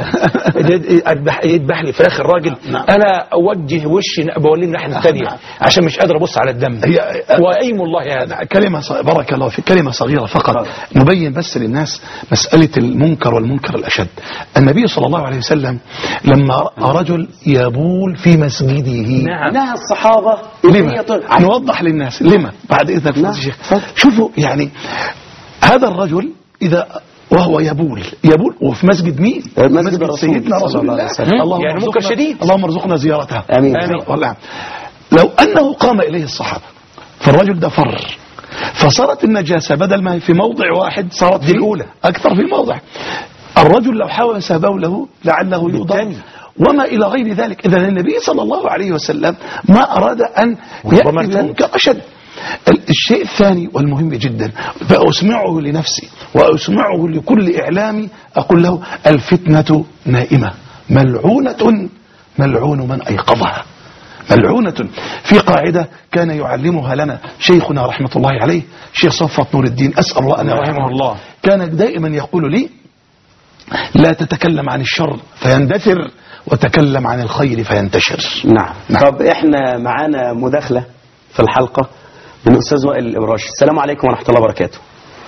يذبح يذبح لي فراخ الراجل نعم. انا اوجه وشي بوليه الناحيه الثانيه عشان مش قادر ابص على الدم هي- وايم الله هذا كلمة ص- بارك الله في كلمة صغيرة فقط نبين بس للناس مسألة المنكر والمنكر الأشد النبي صلى الله عليه وسلم لما رأى رجل يبول في مسجده نعم نهى الصحابة لما نوضح للناس لما بعد إذنك فضيلة الشيخ شوفوا يعني هذا الرجل إذا وهو يبول يبول وفي مسجد مين؟ مسجد الرسول سيدنا صلى رسول الله الله عليه وسلم. اللهم يعني منكر ارزقنا- شديد. اللهم ارزقنا زيارتها آمين. آمين. والله. لو أنه قام إليه الصحابة فالرجل ده فر فصارت النجاسة بدل ما هي في موضع واحد صارت في الأولى أكثر في موضع الرجل لو حاول بوله لعله يضر بالتالي. وما إلى غير ذلك إذا النبي صلى الله عليه وسلم ما أراد أن يأتي وربما ارتد. بمنكر أشد ال- الشيء الثاني والمهم جدا فأسمعه لنفسي وأسمعه لكل إعلامي أقول له الفتنة نائمة ملعونة ملعون من أيقظها ملعونة في قاعدة كان يعلمها لنا شيخنا رحمة الله عليه شيخ صفوت نور الدين أسأل الله أن يرحمه رحمه الله كان دائما يقول لي لا تتكلم عن الشر فيندثر وتكلم عن الخير فينتشر نعم. نعم. طب احنا معانا مداخلة في الحلقة من أستاذ وائل الإبراشي السلام عليكم ورحمة الله وبركاته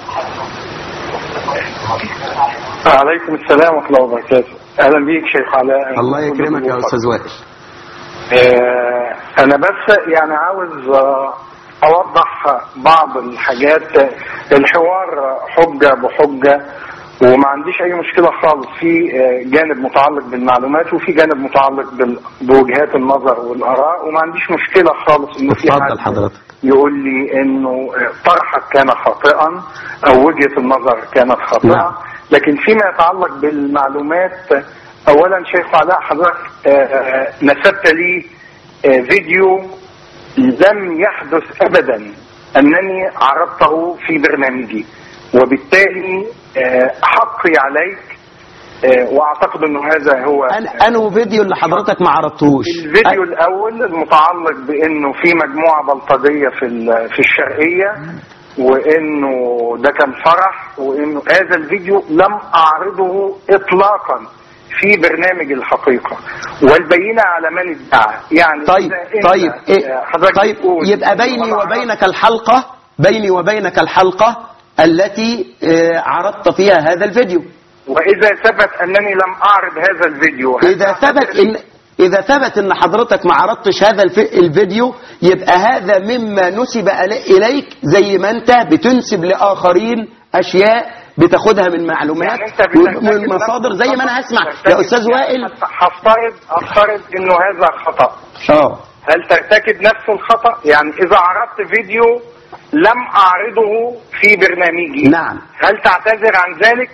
عليكم السلام ورحمة الله وبركاته أهلا بيك شيخ علاء الله يكرمك يا أستاذ وائل آه، أنا بس يعني عاوز آه، أوضح بعض الحاجات الحوار حجة بحجة وما عنديش أي مشكلة خالص في آه، جانب متعلق بالمعلومات وفي جانب متعلق بال- بوجهات النظر والآراء وما عنديش مشكلة خالص إنه في اتفضل حد حضرتك يقول لي انه طرحك كان خاطئا او وجهة النظر كانت خاطئة نعم. لكن فيما يتعلق بالمعلومات اولا شيخ علاء حضرتك آه، آه، نسبت لي آه، فيديو لم يحدث ابدا انني عرضته في برنامجي وبالتالي آه، حقي عليك آه، واعتقد انه هذا هو أن- أنه فيديو اللي حضرتك ما عرضتوش الفيديو الاول المتعلق بانه في مجموعه بلطجيه في ال- في الشرقيه وانه ده كان فرح وانه هذا الفيديو لم اعرضه اطلاقا في برنامج الحقيقة والبينة على من ادعى يعني طيب إذا أنت، طيب إيه آه، حضرتك طيب بتقول يبقى إنه بيني طبعاً وبينك الحلقة بيني وبينك الحلقة التي آه، عرضت فيها هذا الفيديو واذا ثبت انني لم اعرض هذا الفيديو هل إذا ثبت إن إذا ثبت إن حضرتك ما عرضتش هذا الف- الفيديو يبقى هذا مما نسب إلي- إليك زي ما أنت بتنسب لآخرين أشياء بتاخدها من معلومات يعني أنت بترتكب ومن مصادر زي ما أنا هسمع يا أستاذ وائل هفترض افترض انه هذا خطأ اه هل ترتكب نفس الخطأ يعني اذا عرضت فيديو لم اعرضه في برنامجي نعم هل تعتذر عن ذلك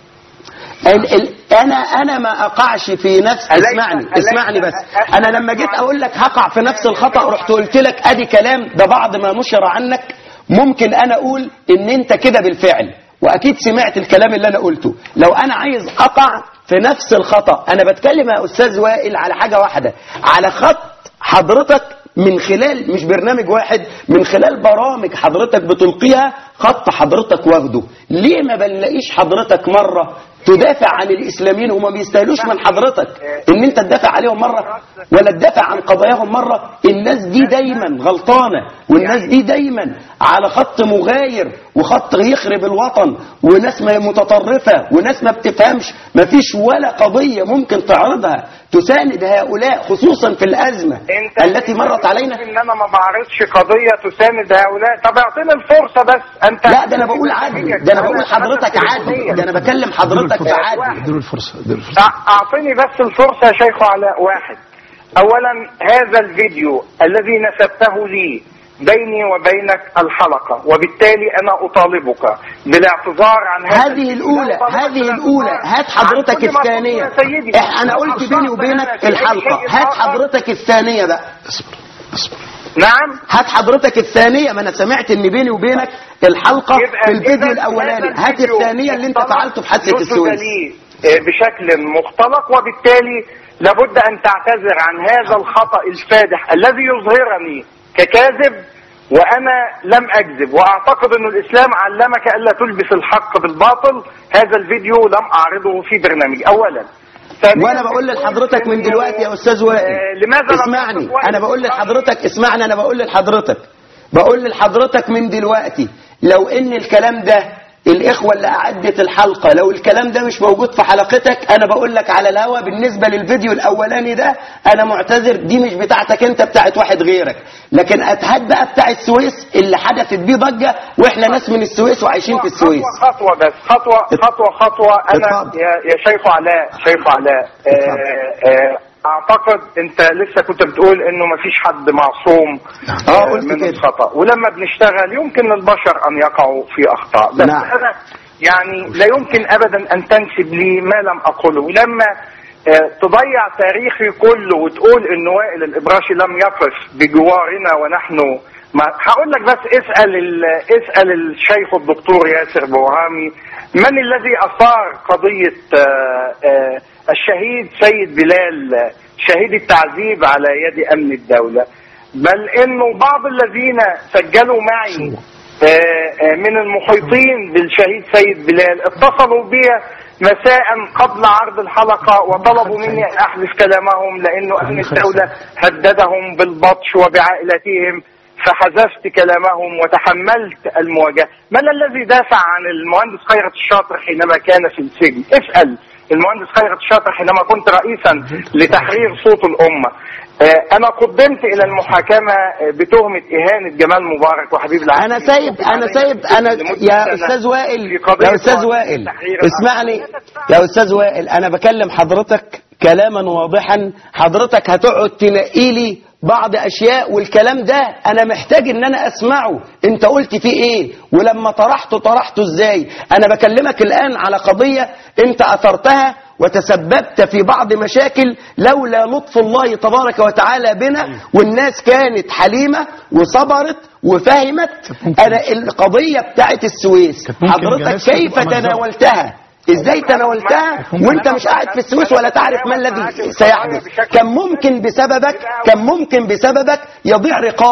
ال ال انا انا ما اقعش في نفس أليس- اسمعني أليس- اسمعني بس أليس- انا لما جيت اقول لك هقع في نفس الخطا رحت قلت لك ادي كلام ده بعض ما نشر عنك ممكن انا اقول ان انت كده بالفعل واكيد سمعت الكلام اللي انا قلته لو انا عايز اقع في نفس الخطا انا بتكلم يا استاذ وائل على حاجه واحده على خط حضرتك من خلال مش برنامج واحد من خلال برامج حضرتك بتلقيها خط حضرتك واخده ليه ما بنلاقيش حضرتك مرة تدافع عن الإسلاميين وما بيستاهلوش من حضرتك إن أنت تدافع عليهم مرة ولا تدافع عن قضاياهم مرة الناس دي دايما غلطانة والناس دي دايما على خط مغاير وخط يخرب الوطن وناس ما متطرفة وناس ما بتفهمش ما فيش ولا قضية ممكن تعرضها تساند هؤلاء خصوصا في الأزمة انت التي مرت علينا ان انا ما بعرضش قضية تساند هؤلاء طب اعطيني الفرصة بس انت لا ده انا بقول عدل ده انا بقول حضرتك عدل ده انا بكلم حضرتك في عدل اديله الفرصه اديله الفرصه أع- اعطيني بس الفرصة يا شيخ علاء واحد اولا هذا الفيديو الذي نسبته لي بيني وبينك الحلقة وبالتالي انا اطالبك بالاعتذار عن هذا هذه الفيديو. الأولى لا أطالبك هذه الأولى بالاعتذار هات حضرتك عن كل ما الثانية تقول يا سيدي. إح- أنا قلت بيني أصبحت وبينك أنا في أي الحلقة شيء هات آخر. حضرتك الثانية بقى اصبر اصبر نعم هات حضرتك الثانية ما أنا سمعت إن بيني وبينك الحلقة يبقى في الفيديو إذا الأولاني هذا هات الفيديو الثانية اللي أنت مختلق فعلته في حادثة نسب السويس لي، آه، بشكل مختلق وبالتالي لابد أن تعتذر عن هذا الخطأ الفادح الذي يظهرني ككاذب وأنا لم أكذب وأعتقد أن الإسلام علمك ألا تلبس الحق بالباطل هذا الفيديو لم أعرضه في برنامج أولا ثانياً وانا بقول لحضرتك من دلوقتي يا استاذ وائل آه، لماذا لم اسمعني تعرض وائل انا بقول في لحضرتك اسمعني انا بقول لحضرتك بقول لحضرتك من دلوقتي لو ان الكلام ده الاخوه اللي اعدت الحلقه لو الكلام ده مش موجود في حلقتك انا بقول لك على الهوا بالنسبه للفيديو الاولاني ده انا معتذر دي مش بتاعتك انت بتاعت واحد غيرك لكن هات بقى بتاع السويس اللي حدثت بيه ضجه واحنا ناس من السويس وعايشين في السويس خطوة خطوة بس خطوة خطوة خطوة أنا اتفضل. يا يا شيخ علاء شيخ علاء آه، آه، أعتقد أنت لسه كنت بتقول إنه ما فيش حد معصوم اه قلت من كده الخطأ ولما بنشتغل يمكن للبشر أن يقعوا في أخطاء بس نعم. أنا يعني لا يمكن أبدا أن تنسب لي ما لم أقوله ولما آه، تضيع تاريخي كله وتقول ان وائل الابراشي لم يقف بجوارنا ونحن ما هقول لك بس اسال ال- اسال الشيخ الدكتور ياسر بوهامي من الذي اثار قضيه آه، آه، الشهيد سيد بلال آه، شهيد التعذيب على يد امن الدوله بل انه بعض الذين سجلوا معي آه، آه، من المحيطين بالشهيد سيد بلال اتصلوا بي مساء قبل عرض الحلقة وطلبوا مني أن أحذف كلامهم لأنه أمن الدولة هددهم بالبطش وبعائلتهم فحذفت كلامهم وتحملت المواجهة من الذي دافع عن المهندس خيرت الشاطر حينما كان في السجن اسأل المهندس خيرت الشاطر حينما كنت رئيسا لتحرير صوت الأمة آه، أنا قدمت إلى المحاكمة آه، بتهمة إهانة جمال مبارك وحبيب العالم انا سايب انا سايب انا يا استاذ وائل يا استاذ وائل اسمعني يا استاذ وائل انا بكلم حضرتك كلاما واضحا حضرتك هتقعد تنقي لي بعض اشياء والكلام ده انا محتاج ان انا اسمعه انت قلت فيه ايه ولما طرحته طرحته ازاي انا بكلمك الان على قضية انت اثرتها وتسببت في بعض مشاكل لولا لطف الله تبارك وتعالى بنا والناس كانت حليمة وصبرت وفهمت انا القضية بتاعت السويس ممكن حضرتك جلسة كيف تبقى مهزوم. تناولتها ازاي تناولتها وانت مش قاعد في السويس ولا تعرف ما الذي سيحدث كان ممكن بسببك كان ممكن بسببك يضيع رقابا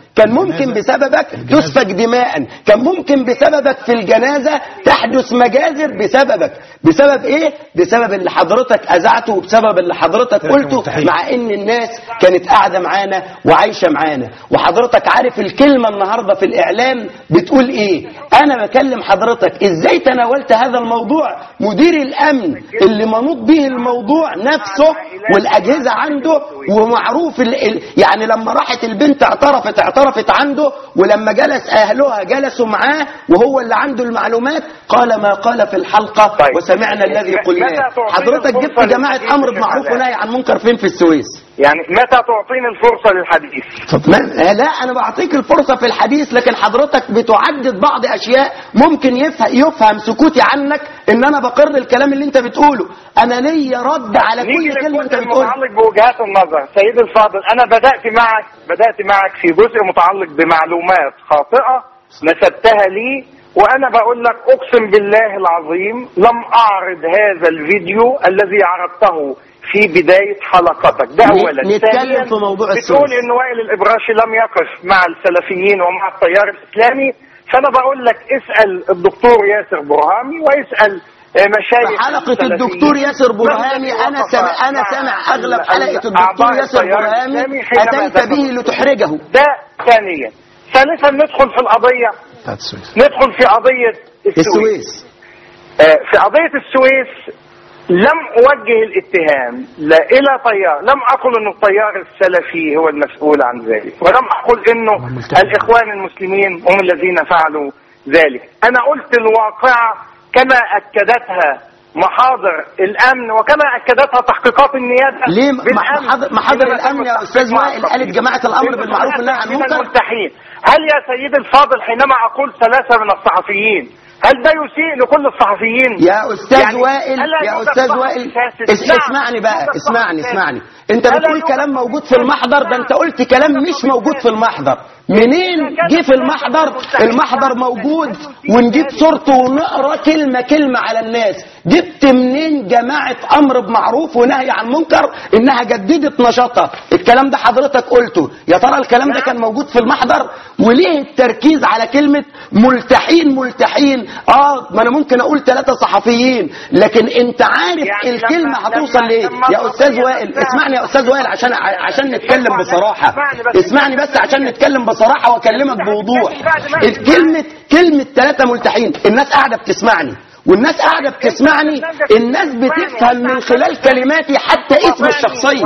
كان ممكن بسببك تسفك دماء كان ممكن بسببك في الجنازة تحدث مجازر بسببك بسبب ايه بسبب اللي حضرتك اذعته وبسبب اللي حضرتك قلته مع ان الناس كانت قاعدة معانا وعايشة معانا وحضرتك عارف الكلمة النهاردة في الاعلام بتقول ايه انا بكلم حضرتك ازاي تناولت هذا الموضوع مدير الامن اللي منوط به الموضوع نفسه والاجهزة عنده ومعروف ال... ال... يعني لما راحت البنت اعترفت اعترفت عنده ولما جلس اهلها جلسوا معاه وهو اللي عنده المعلومات قال ما قال في الحلقة وسمعنا الذي قلناه حضرتك جبت جماعة امر بمعروف ونهي عن منكر فين في السويس يعني متى تعطيني الفرصة للحديث ما لا انا بعطيك الفرصة في الحديث لكن حضرتك بتعدد بعض اشياء ممكن يفهم, يفهم سكوتي عنك ان انا بقر الكلام اللي انت بتقوله انا ليا رد على نيجي كل كلمة انت للجزء بتقولها المتعلق بوجهات النظر سيد الفاضل انا بدأت معك بدأت معك في جزء متعلق بمعلومات خاطئة نسبتها لي وانا بقول لك اقسم بالله العظيم لم اعرض هذا الفيديو الذي عرضته في بداية حلقتك ده ن- اولا نتكلم ثانياً، في موضوع بتقول السويس. ان وائل الابراشي لم يقف مع السلفيين ومع التيار الاسلامي فانا بقول لك اسأل الدكتور ياسر برهامي واسأل آه، مشايخ في حلقة السلفيين. الدكتور ياسر برهامي من أنا وقف سامع أنا مع سامع أغلب ال- حلقة الدكتور أعضاء ياسر التيار برهامي الإسلامي حينما أتيت به ذكروا. لتحرجه ده ثانيا ثالثا ندخل في القضية بتاعت السويس ندخل في قضية السويس السويس آه، في قضية السويس لم أوجه الاتهام لا إلى طيار لم أقل أن الطيار السلفي هو المسؤول عن ذلك ولم أقل أنه الإخوان المسلمين هم الذين فعلوا ذلك أنا قلت الواقعة كما أكدتها محاضر الأمن وكما أكدتها تحقيقات النيابة ليه م- بالأمن. محاضر- محاضر حينما الأمن تم يا أستاذ التحقيق مع وائل قالت التقييم. جماعة الأمر إنه بالمعروف والنهي عن من المنكر الملتحين هل يا سيدي الفاضل حينما أقول ثلاثة من الصحفيين هل ده يسيء لكل الصحفيين يا أستاذ يعني وائل ألا يا يوجد أستاذ صحفي وائل فاسد؟ اس- نعم، اسمعني بقى يوجد اسمعني صحفي اسمعني فاسد. انت ألا بتقول يوجد كلام صحفي موجود في المحضر ده انت قلت كلام مش موجود في المحضر منين جه في المحضر المحضر موجود ونجيب صورته ونقرا كلمه كلمه على الناس جبت منين جماعه امر بمعروف ونهي عن منكر انها جددت نشاطها الكلام ده حضرتك قلته يا ترى الكلام ده كان موجود في المحضر وليه التركيز على كلمه ملتحين ملتحين اه ما انا ممكن اقول ثلاثه صحفيين لكن انت عارف يعني الكلمه لما- هتوصل لما- ليه لما يا استاذ القضية وائل تتفهم. اسمعني يا استاذ وائل عشان عشان نتكلم بصراحه اسمعني بس. اسمعني بس عشان نتكلم بصراحه واكلمك بوضوح الكلمه كلمه ثلاثه ملتحين الناس قاعده بتسمعني والناس قاعده بتسمعني الناس بتفهم من خلال كلماتي حتى اسم الشخصيه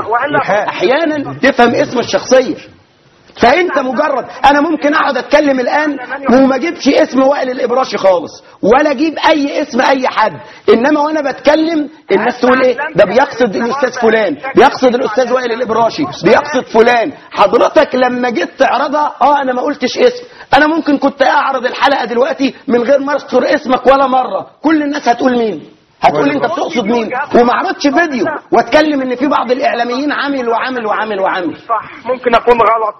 احيانا تفهم اسم الشخصيه فانت مجرد انا ممكن اقعد اتكلم الان وما اجيبش اسم وائل الابراشي خالص ولا اجيب اي اسم اي حد انما وانا بتكلم الناس تقول ايه ده بيقصد الاستاذ فلان بيقصد الاستاذ وائل الابراشي بيقصد فلان حضرتك لما جيت تعرضها اه انا ما قلتش اسم انا ممكن كنت اعرض الحلقه دلوقتي من غير ما اذكر اسمك ولا مره كل الناس هتقول مين هتقول انت بتقصد مين وما عرضتش فيديو واتكلم ان في بعض الاعلاميين عامل وعامل وعامل وعامل صح ممكن اكون غلط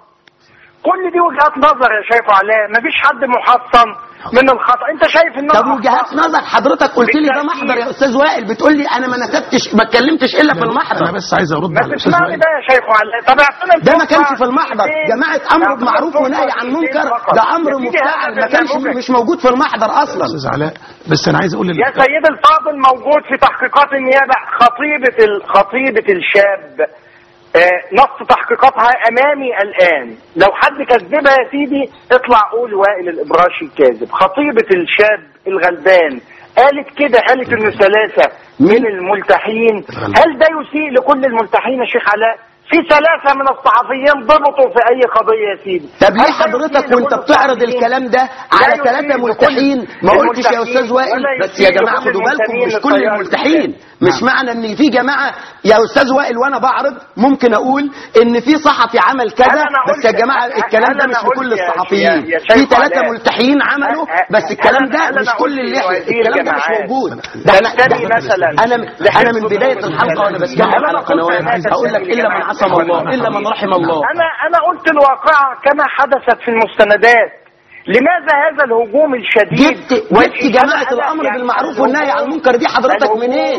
كل دي وجهات نظر يا شيخ علاء مفيش حد محصن من الخطا انت شايف ان طب وجهات نظر حضرتك قلت لي ده محضر يا استاذ وائل بتقول لي انا ما نسبتش ما اتكلمتش الا في المحضر انا بس عايز ارد ما على الاستاذ تسمعني وائل ده يا شيخ علاء طب اعطينا ده ما الفرصة كانش في المحضر دقيقتين. جماعة امر اعطينا بمعروف الفرصة ونهي عن دقيقتين منكر فقط. ده امر يا سيدي مفتعل هذا ما كانش برنامجك. مش موجود في المحضر اصلا استاذ علاء بس انا عايز اقول لل- يا سيد الفاضل موجود في تحقيقات النيابة خطيبة ال... خطيبة الشاب آه، نص تحقيقاتها امامي الان لو حد كذبها يا سيدي اطلع قول وائل الابراشي كاذب خطيبة الشاب الغلبان قالت كده قالت انه ثلاثة من الملتحين هل ده يسيء لكل الملتحين يا شيخ علاء في ثلاثة من الصحفيين ضبطوا في أي قضية يا سيدي طب ليه هل ده حضرتك يسيء وانت لكل بتعرض الصحفيين؟ الكلام ده لا على يسيء ثلاثة لكل ملتحين ما قلتش يا الملتحين استاذ وائل ولا بس يا يسيء جماعة لكل خدوا بالكم المنتمين مش كل للتيار الملتحين مش معنى ان في جماعة يا استاذ وائل وانا بعرض ممكن اقول ان في صحفي عمل كذا هل أنا بس يا قلت- جماعة الكلام هل ده أنا مش قلت لكل يا- الصحفيين يا- يا في شيخ ثلاثة علاء. ملتحين عملوا هل- بس هل الكلام أنا- ده هل مش أنا كل قلت اللي يحيى لوزير الكلام ده مش جماعات موجود ده انا تنتمي ده- مثلا انا انا من لحزب بداية النور الحلقة وانا المسلمين. بتكلم هل على أنا قلت قنوات أنها هقول لك تنتمي الا من لجماعة عصم الله الا من رحم الله أنا أنا قلت الواقعة كما حدثت في المستندات لماذا هذا الهجوم الشديد جبت جبت جماعة الأمر بالمعروف والنهي عن المنكر دي حضرتك الهجوم- منين؟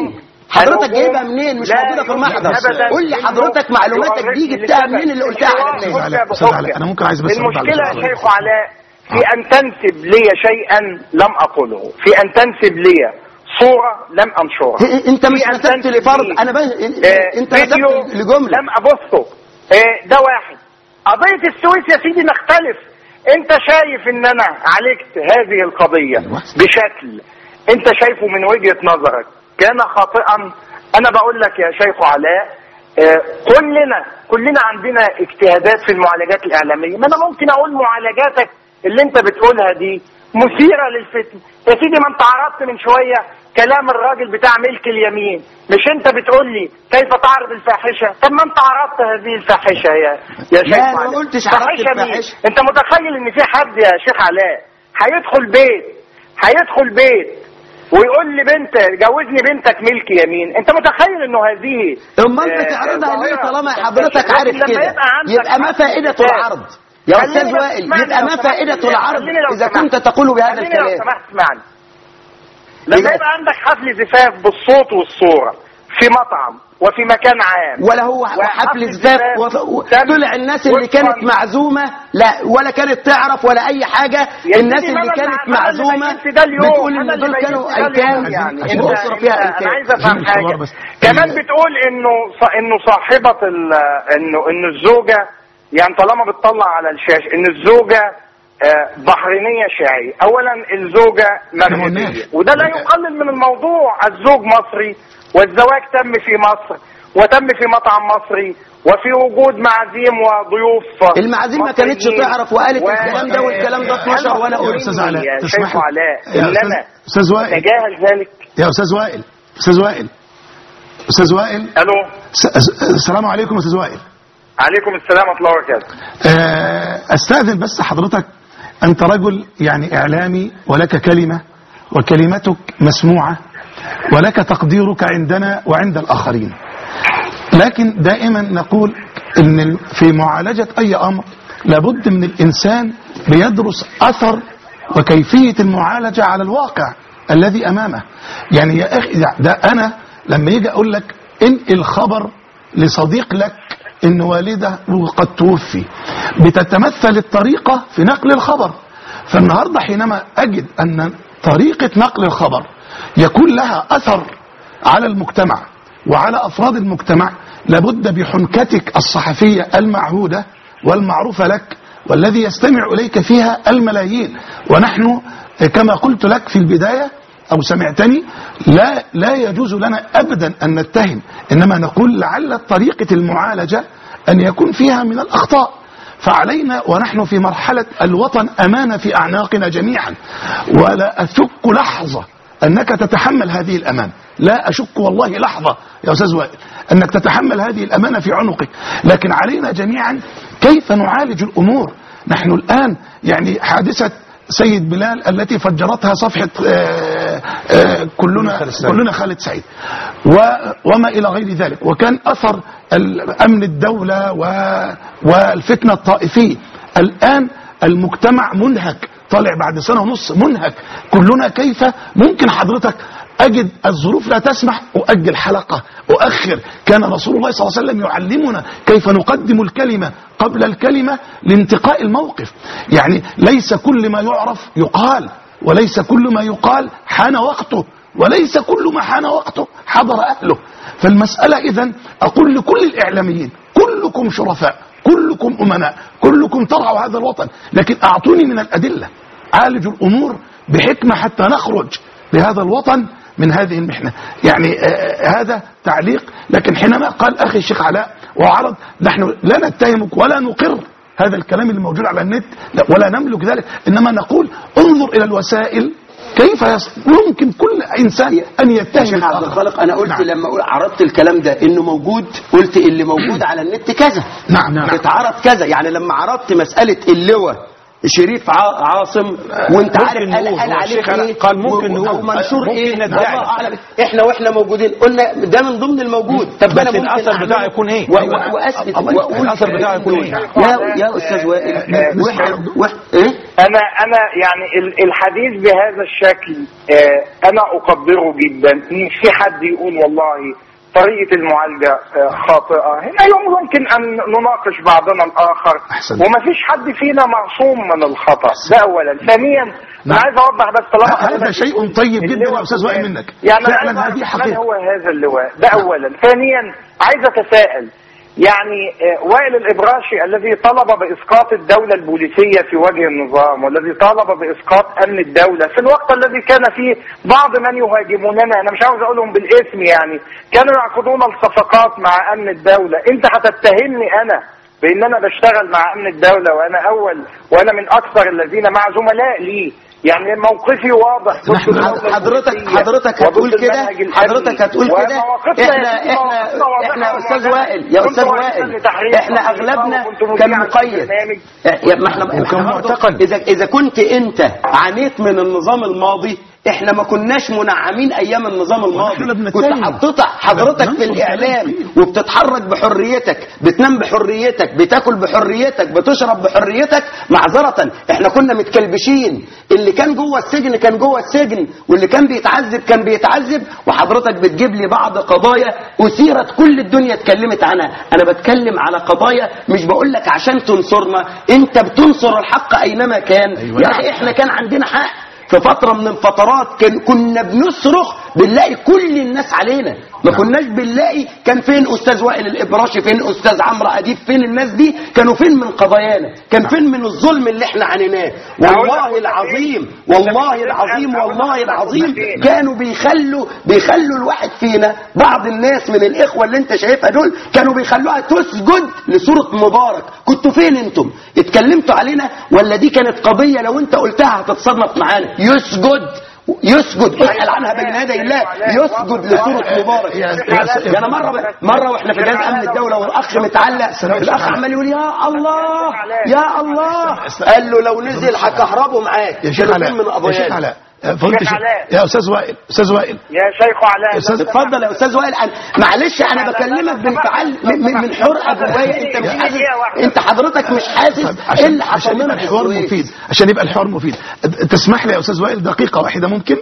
حضرتك الهجوم جايبها منين مش لا موجوده في يمكن المحضر أبداً قول لي إنه حضرتك معلوماتك دي يورثني جبتها لسبب. منين اللي قلتها على الحوار الناس علاء، أستاذ علاء، أنا ممكن عايز بس أرد على المشكلة السؤال. يا شيخ علاء في أن تنسب لي شيئا لم أقله في أن تنسب لي صورة لم أنشرها إيه، انت مش في أن نسبت تنسب لفرد لي، انا بس آه، انت فيديو نسبت لجمله لم أبثه آه، ده واحد قضية السويس يا سيدي نختلف انت شايف ان انا عالجت هذه القضية بشكل انت شايفه من وجهة نظرك كان خاطئا انا بقول لك يا شيخ علاء آه، كلنا كلنا عندنا اجتهادات في المعالجات الاعلامية ما انا ممكن اقول معالجاتك اللي انت بتقولها دي مثيرة للفتن يا سيدي ما انت عرضت من شوية كلام الراجل بتاع ملك اليمين مش انت بتقول لي كيف تعرض الفاحشة طب ما انت عرضت هذه الفاحشة يا يا لا، شيخ أنا ما علاء. قلتش عرضت فاحشة مين؟ الفاحشة. انت متخيل ان في حد يا شيخ علاء هيدخل بيت هيدخل بيت ويقول لي بنت جوزني بنتك ملك يمين انت متخيل انه هذه امال آه، بتعرضها ليه ظاهرة طالما تنتشر؟ حضرتك لكن عارف لما كده يبقى عندك يبقى ما حد فائده كتاب. العرض يا خليني استاذ بس وائل اسمعني يبقى لو ما سمحت. فائده العرض خليني لو اذا سمحت. كنت تقول بهذا خليني لو الكلام سمحت اسمعني لما إذا- يبقى عندك حفل زفاف بالصوت والصورة في مطعم وفي مكان عام ولا هو حفل زفاف و- و- طلع الناس اللي كانت معزومه لا ولا كانت تعرف ولا اي حاجه يا الناس سيدي ما اللي أنا كانت اللي- أنا اللي معزومه بينت ده اليوم، بتقول أنا ان اللي دول بينت كانوا ده اليوم ايتام يعني عشان انت الاسره فيها انت- انا ايتام عايز افهم مش حاجه حوار بس. كمان بتقول انه ص- انه صاحبه ال- انه انه الزوجه يعني طالما بتطلع على الشاشه ان الزوجه آه، بحرينيه شيعيه اولا الزوجه مغربيه قلناش. وده لا يقلل من الموضوع الزوج مصري والزواج تم في مصر وتم في مطعم مصري وفي وجود معازيم وضيوف المعازيم ما كانتش مصريين. تعرف وقالت و- الكلام ده والكلام ده اتنشر وانا هل قلت يا استاذ علاء يا تسمح شيخ لي؟ علاء يا ان أستاذ- انا استاذ وائل اتجاهل ذلك يا استاذ وائل استاذ وائل استاذ وائل الو س- س- السلام عليكم استاذ وائل عليكم السلام ورحمه الله وبركاته آه، استاذن بس حضرتك انت رجل يعني اعلامي ولك كلمه وكلمتك مسموعه ولك تقديرك عندنا وعند الاخرين لكن دائما نقول ان في معالجه اي امر لابد من الانسان بيدرس اثر وكيفيه المعالجه على الواقع الذي امامه يعني يا اخي ده- ده انا لما يجي اقول لك انقل خبر لصديق لك ان والده قد توفي بتتمثل الطريقه في نقل الخبر فالنهارده حينما اجد ان طريقه نقل الخبر يكون لها اثر على المجتمع وعلى افراد المجتمع لابد بحنكتك الصحفيه المعهوده والمعروفه لك والذي يستمع اليك فيها الملايين ونحن كما قلت لك في البدايه او سمعتني لا لا يجوز لنا ابدا ان نتهم انما نقول لعل طريقه المعالجه ان يكون فيها من الاخطاء فعلينا ونحن في مرحله الوطن امانه في اعناقنا جميعا ولا اشك لحظه انك تتحمل هذه الامانه لا اشك والله لحظه يا استاذ وائل انك تتحمل هذه الامانه في عنقك لكن علينا جميعا كيف نعالج الامور نحن الان يعني حادثه سيد بلال التي فجرتها صفحه آه، آه، كلنا كلنا خالد سعيد و- وما الى غير ذلك وكان اثر ال- امن الدوله و- والفتنه الطائفيه الان المجتمع منهك طالع بعد سنه ونص منهك كلنا كيف ممكن حضرتك اجد الظروف لا تسمح اؤجل حلقه اؤخر كان رسول الله صلى الله عليه وسلم يعلمنا كيف نقدم الكلمه قبل الكلمه لانتقاء الموقف يعني ليس كل ما يعرف يقال وليس كل ما يقال حان وقته وليس كل ما حان وقته حضر اهله فالمساله اذا اقول لكل الاعلاميين كلكم شرفاء كلكم امناء كلكم ترعوا هذا الوطن لكن اعطوني من الادله عالجوا الامور بحكمه حتى نخرج بهذا الوطن من هذه المحنه يعني آه هذا تعليق لكن حينما قال اخي الشيخ علاء وعرض نحن لا نتهمك ولا نقر هذا الكلام اللي موجود على النت لا ولا نملك ذلك انما نقول انظر الى الوسائل كيف يص... يمكن كل انسان ان يتهم شيخ عبد الآخر. الخالق انا قلت نعم. لما قل- عرضت الكلام ده انه موجود قلت اللي موجود على النت كذا نعم نعم اتعرض كذا يعني لما عرضت مسألة اللواء شريف ع- عاصم وانت ممكن عارف قال, نقول، قال هو عليه الشيخ ايه قال ممكن و- نقول. او منشور ممكن ايه ندعي. الله اعلم احنا واحنا موجودين قلنا ده من ضمن الموجود طب بس انا ممكن الأثر أعمله بتاعه يكون إيه؟ و- و- أيوة. واثبت الله واقول الأثر بتاعه يكون إيه؟ يا يا استاذ وائل واحنا واحنا ايه انا انا يعني ال- الحديث بهذا الشكل آه، انا اقدره جدا ان في حد يقول والله طريقة المعالجة آه، خاطئة هنا يمكن أن نناقش بعضنا الآخر أحسن. وما فيش حد فينا معصوم من الخطأ ده أولا ثانيا أنا نعم. عايز أوضح بس طالما ه- هذا حضرتك شيء بتقول طيب جدا اللواء يا أستاذ وائل فلان. منك. يعني أنا فعلاً عايز هذه أعرف حقيقة. من هو هذا اللواء ده أولا ثانيا عايز أتساءل يعني آه، وائل الإبراشي الذي طلب بإسقاط الدولة البوليسية في وجه النظام والذي طلب بإسقاط أمن الدولة في الوقت الذي كان فيه بعض من يهاجموننا أنا مش عاوز أقولهم بالاسم يعني كانوا يعقدون الصفقات مع أمن الدولة أنت هتتهمني أنا بان انا بشتغل مع امن الدوله وانا اول وانا من اكثر الذين مع زملاء لي يعني موقفي واضح ضد نحن الدولة حضرتك البوليسية حضرتك وضد هتقول كده المنهج الأمني. حضرتك هتقول كده ومواقفنا يا احنا سيدي احنا مواقفنا واضحة احنا يا استاذ ومواضحة. وائل يا كنت استاذ رئيسا وائل لتحرير احنا مصر اغلبنا وكنت مذيعا كان في مقيد برنامج. يا ما احنا وكان احنا برضه معتقل. اذا اذا كنت انت عانيت من النظام الماضي احنا ما كناش منعمين ايام النظام الماضي إحنا كنت بنتهم. حطيت حضرتك في بننشر الاعلام كلام وبتتحرك بحريتك بتنام بحريتك بتاكل بحريتك بتشرب بحريتك معذرة احنا كنا متكلبشين اللي كان جوه السجن كان جوه السجن واللي كان بيتعذب كان بيتعذب وحضرتك بتجيب لي بعض قضايا أثيرت كل الدنيا اتكلمت عنها انا بتكلم على قضايا مش بقول لك عشان تنصرنا انت بتنصر الحق اينما كان أيوة. يا اخي احنا كان عندنا حق في فترة من الفترات كان كنا بنصرخ بنلاقي كل الناس علينا ما كناش بنلاقي كان فين استاذ وائل الابراشي فين استاذ عمرو اديب فين الناس دي كانوا فين من قضايانا كان فين من الظلم اللي احنا عانيناه والله العظيم والله العظيم والله العظيم كانوا بيخلوا بيخلوا الواحد فينا بعض الناس من الاخوه اللي انت شايفها دول كانوا بيخلوها تسجد لصوره مبارك كنتوا فين انتم اتكلمتوا علينا ولا دي كانت قضيه لو انت قلتها هتتصنف معانا يسجد يسجد اسال عنها بين يدي الله يسجد لصوره مبارك يا- يا- ده انا مره مره واحنا في جهاز امن الدوله والاخ متعلق الاخ عمال يقول يا الله يا الله قال له لو نزل هكهربه معاك يا شيخ كانوا علاء فين من يا شيخ قضايانا علاء فضلت شيخ علاء. يا استاذ وائل استاذ وائل يا شيخ علاء أستاذ- اتفضل يا استاذ وائل أنا- معلش انا بكلمك بانفعال من- من من حرقه جوايا انت مش حاسس انت حضرتك مش حاسس طيب ايه عشان اللي حصل عشان لنا يبقى في الحوار السويس مفيد عشان يبقى الحوار مفيد تسمح لي يا استاذ وائل دقيقه واحده ممكن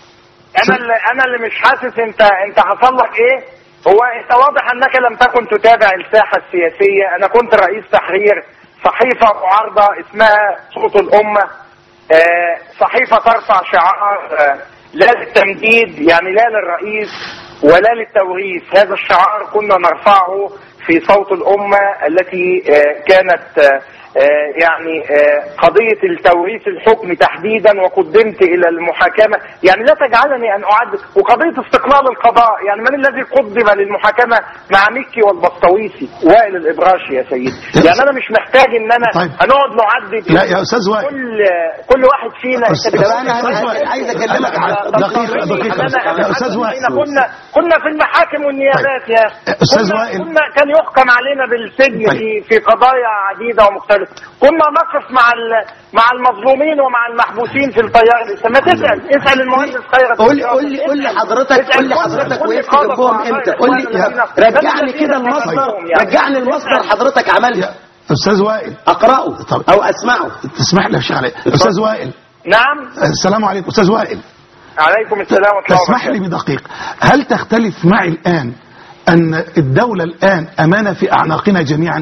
انا اللي انا اللي مش حاسس انت انت حصل لك ايه هو انت واضح انك لم تكن تتابع الساحه السياسيه انا كنت رئيس تحرير صحيفه معارضه اسمها صوت الامه آه، صحيفه ترفع شعار آه، لا للتمديد يعني لا للرئيس ولا للتوريث هذا الشعار كنا نرفعه في صوت الامه التي آه، كانت آه، آه، يعني آه، قضية التوريث الحكم تحديدا وقدمت إلى المحاكمة يعني لا تجعلني أن أعد وقضية استقلال القضاء يعني من الذي قدم للمحاكمة مع مكي والبسطويسي وائل الإبراشي يا سيدي يعني أنا مش محتاج إن أنا طيب. هنقعد نعدد لا يا أستاذ وائل. كل كل واحد فينا أستاذ- أنت بتقول- أنا- أنا عايز أكلمك على- دقيقة- دقيقة بس. أنا- أنا يا أستاذ حاسس وائل. إن كنا كنا في المحاكم والنيابات يا أستاذ كنا- وائل. كنا كان يحكم علينا بالسجن طيب. في في قضايا عديده ومختلفه كنا نقف مع ال- مع المظلومين ومع المحبوسين في التيار الاسلامي ما تسال اسال المهندس خيرت قول لي قول لي قول لي حضرتك قول لي حضرتك وقفت جنبهم امتى قول لي رجعني كده المصدر رجعني المصدر حضرتك عملها استاذ وائل اقراه طب. او اسمعه تسمح لي يا شيخ علاء استاذ وائل نعم السلام عليكم استاذ وائل عليكم السلام ورحمه الله تسمح لي وبركاته بدقيقة هل تختلف معي الآن أن الدولة الآن أمانة في أعناقنا جميعا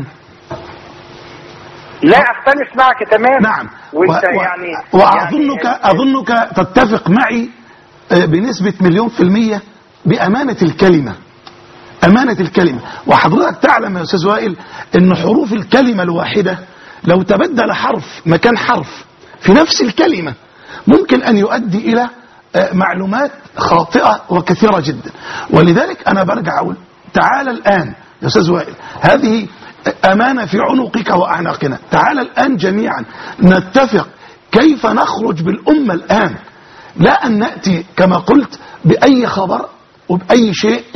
لا اختلف معك تماما نعم وانت و- و- يعني وأظنك يعني أظنك تتفق معي آه، بنسبة مليون في المية بأمانة الكلمة أمانة الكلمة وحضرتك تعلم يا أستاذ وائل أن حروف الكلمة الواحدة لو تبدل حرف مكان حرف في نفس الكلمة ممكن أن يؤدي إلى آه، معلومات خاطئة وكثيرة جدا ولذلك أنا برجع أقول تعال الآن يا أستاذ وائل هذه أمانة في عنقك وأعناقنا تعال الآن جميعا نتفق كيف نخرج بالأمة الآن لا أن نأتي كما قلت بأي خبر وبأي شيء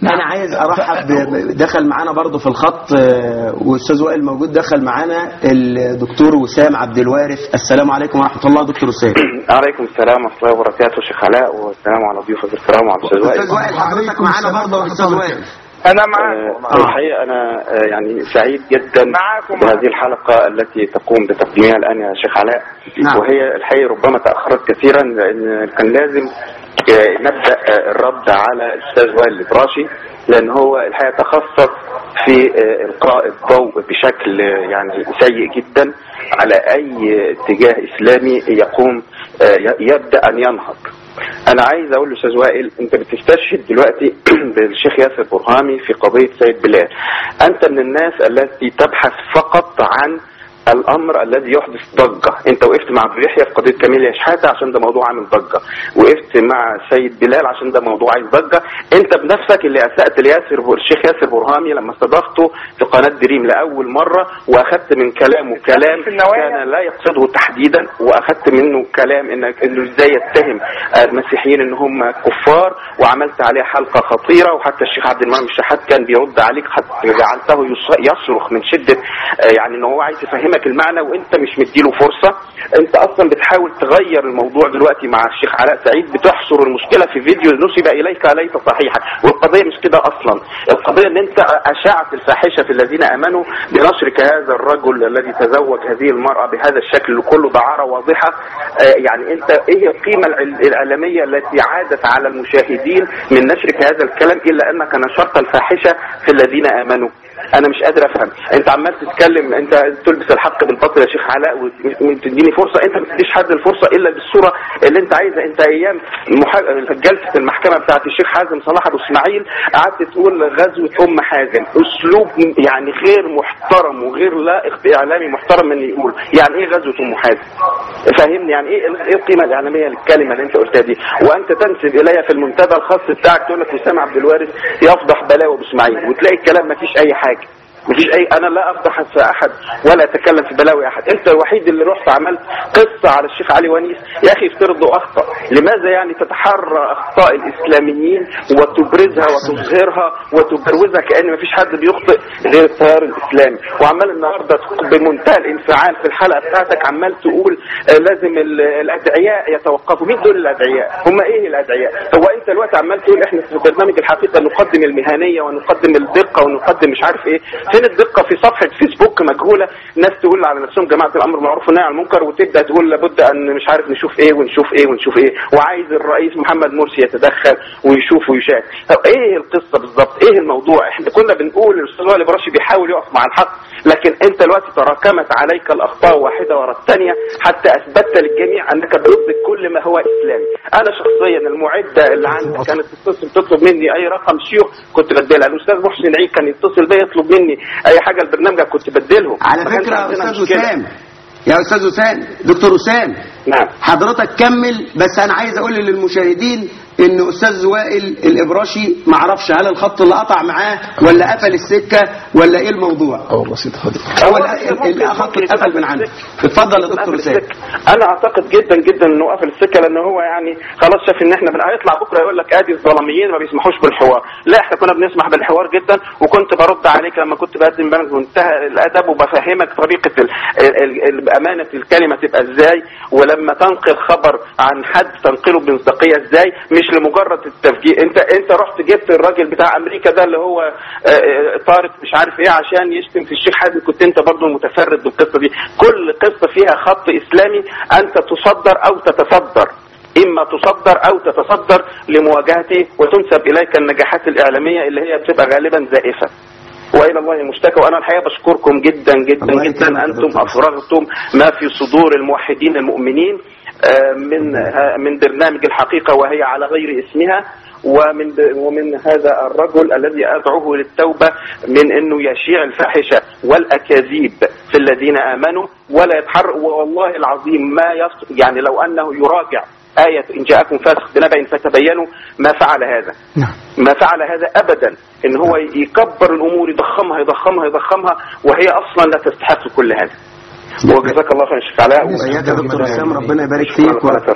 انا عايز ارحب ب- دخل معانا برضو في الخط آه، واستاذ وائل موجود دخل معانا الدكتور وسام عبد الوارث السلام عليكم ورحمه الله دكتور وسام عليكم السلام ورحمة الله وبركاته شيخ علاء والسلام على ضيوفك الكرام وعلى الأستاذ وائل استاذ وائل حضرتك معانا برضو استاذ وائل أنا معاكم آه، الحقيقة أنا آه، يعني سعيد جدا بهذه الحلقة التي تقوم بتقديمها الآن يا شيخ علاء نعم. وهي الحقيقة ربما تأخرت كثيرا لأن كان لازم آه، نبدأ آه، الرد على الأستاذ وائل الإبراشي لأن هو الحقيقة تخصص في آه، إلقاء الضوء بشكل آه، يعني سيء جدا على أي اتجاه إسلامي يقوم آه، ي- يبدأ أن ينهض انا عايز اقول لاستاذ وائل انت بتستشهد دلوقتي بالشيخ ياسر برهامي في قضيه سيد بلال انت من الناس التي تبحث فقط عن الامر الذي يحدث ضجه انت وقفت مع ابو يحيى في قضيه كاميليا شحاته عشان ده موضوع عامل ضجه وقفت مع سيد بلال عشان ده موضوع عايز ضجه انت بنفسك اللي اسات لياسر الشيخ ياسر برهامي لما استضافته في قناه دريم لاول مره واخدت من كلامه كلام كان لا يقصده تحديدا واخدت منه كلام انك انه ازاي يتهم المسيحيين ان هم كفار وعملت عليه حلقه خطيره وحتى الشيخ عبد المنعم الشحات كان بيرد عليك حتى جعلته يص- يصرخ من شده آه، يعني ان هو عايز يفهمك المعنى وانت مش مديله فرصه انت اصلا بتحاول تغير الموضوع دلوقتي مع الشيخ علاء سعيد بتحصر المشكله في فيديو نسب اليك ليس صحيحا والقضيه مش كده اصلا القضيه ان انت اشعت الفاحشه في الذين امنوا بنشرك هذا الرجل الذي تزوج هذه المراه بهذا الشكل اللي كله دعاره واضحه آه، يعني انت ايه القيمه العل- الاعلاميه التي عادت على المشاهدين من نشرك هذا الكلام الا انك نشرت الفاحشه في الذين امنوا انا مش قادر افهم انت عمال تتكلم انت تلبس الحق بالباطل يا شيخ علاء وت- وتديني فرصه انت ما بتديش حد الفرصه الا بالصوره اللي انت عايزها انت ايام محا- جلسه المحكمه بتاعت الشيخ حازم صلاح ابو اسماعيل قعدت تقول غزوه ام حازم اسلوب يعني غير محترم وغير لائق باعلامي محترم من يقول يعني ايه غزوه ام حازم فهمني يعني ايه ايه القيمه الاعلاميه للكلمه اللي انت قلتها دي وانت تنسب الي في المنتدى الخاص بتاعك تقول لك وسام عبد الوارث يفضح بلاوي ابو اسماعيل وتلاقي الكلام ما فيش اي حاجه مفيش اي انا لا افضح في احد ولا اتكلم في بلاوي احد انت الوحيد اللي رحت عملت قصه على الشيخ علي ونيس يا اخي افترضوا اخطا لماذا يعني تتحرى اخطاء الاسلاميين وتبرزها وتظهرها وتبروزها كان مفيش حد بيخطئ غير التيار الاسلامي وعمال النهارده بمنتهى الانفعال في الحلقه بتاعتك عمال تقول آه، لازم ال- الادعياء يتوقفوا مين دول الادعياء هم ايه الادعياء هو انت دلوقتي عمال تقول احنا في برنامج الحقيقه نقدم المهنيه ونقدم الدقه ونقدم مش عارف ايه فين الدقه في صفحه فيسبوك مجهوله ناس تقول على نفسهم جماعه الامر بالمعروف والنهي عن المنكر وتبدا تقول لابد ان مش عارف نشوف ايه ونشوف ايه ونشوف ايه وعايز الرئيس محمد مرسي يتدخل ويشوف ويشاهد طب ايه القصه بالظبط ايه الموضوع احنا كنا بنقول الاستاذ وائل براشي بيحاول يقف مع الحق لكن انت دلوقتي تراكمت عليك الاخطاء واحده ورا الثانيه حتى اثبتت للجميع انك ضد كل ما هو اسلامي انا شخصيا المعده اللي عندي كانت تتصل تطلب مني اي رقم شيوخ كنت بديلها الاستاذ محسن عيد كان يتصل بيا يطلب مني اي حاجه لبرنامجك كنت بديلهم على ما كانش فكره يا عندنا استاذ مشكلة. وسام يا استاذ وسام دكتور وسام نعم حضرتك كمل بس انا عايز اقول للمشاهدين ان استاذ وائل الابراشي معرفش هل الخط اللي قطع معاه ولا قفل السكه ولا ايه الموضوع او الرصيد خد هو ال- الخط اتقفل من عنده اتفضل يا دكتور وسام انا اعتقد جدا جدا انه قفل السكه لان هو يعني خلاص شاف ان احنا بن... هيطلع بكره يقول لك ادي الظلاميين ما بيسمحوش بالحوار لا احنا كنا بنسمح بالحوار جدا وكنت برد عليك لما كنت بقدم برنامج منتهى الادب وبفهمك طريقه ال... ال... ال... ال... امانه الكلمه تبقى ازاي ولما تنقل خبر عن حد تنقله بمصداقيه ازاي مش لمجرد التفجير انت انت رحت جبت الراجل بتاع امريكا ده اللي هو آه، آه، طارق مش عارف ايه عشان يشتم في الشيخ حازم كنت انت برضو المتفرد بالقصه دي كل قصه فيها خط اسلامي انت تصدر او تتصدر اما تصدر او تتصدر لمواجهته وتنسب اليك النجاحات الاعلاميه اللي هي بتبقى غالبا زائفه والى الله المشتكى وانا الحقيقه بشكركم جدا جدا جدا انتم افرغتم ما في صدور الموحدين المؤمنين آه، من ها- من برنامج الحقيقه وهي على غير اسمها ومن ومن هذا الرجل الذي ادعوه للتوبه من انه يشيع الفاحشه والاكاذيب في الذين امنوا ولا يتحرك والله العظيم ما يص يعني لو انه يراجع آية إن جاءكم فاسق بنبأ فتبينوا ما فعل هذا ما فعل هذا أبدا إن هو يكبر الأمور يضخمها يضخمها يضخمها وهي أصلا لا تستحق كل هذا وجزاك الله خير يا شيخ علاء وإياك يا دكتور وسام ربنا يبارك فيك وعلى الرحمة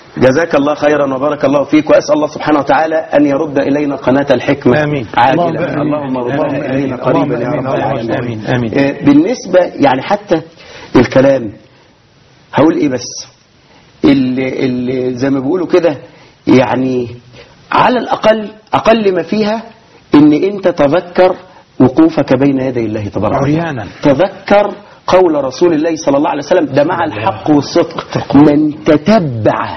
جزاك الله خيرا وبارك الله فيك واسال الله سبحانه وتعالى ان يرد الينا قناه الحكمه آمين. عاجلا اللهم اللهم آمين. ردها آمين. الينا اللهم قريبا يا آمين. رب اللهم العالمين آمين. آمين. آه، بالنسبه يعني حتى الكلام هقول ايه بس اللي, اللي زي ما بيقولوا كده يعني على الاقل اقل ما فيها ان انت تذكر وقوفك بين يدي الله تبارك وتعالى عريانا تذكر قول رسول الله صلى الله عليه وسلم ده مع الحق والصدق من تتبع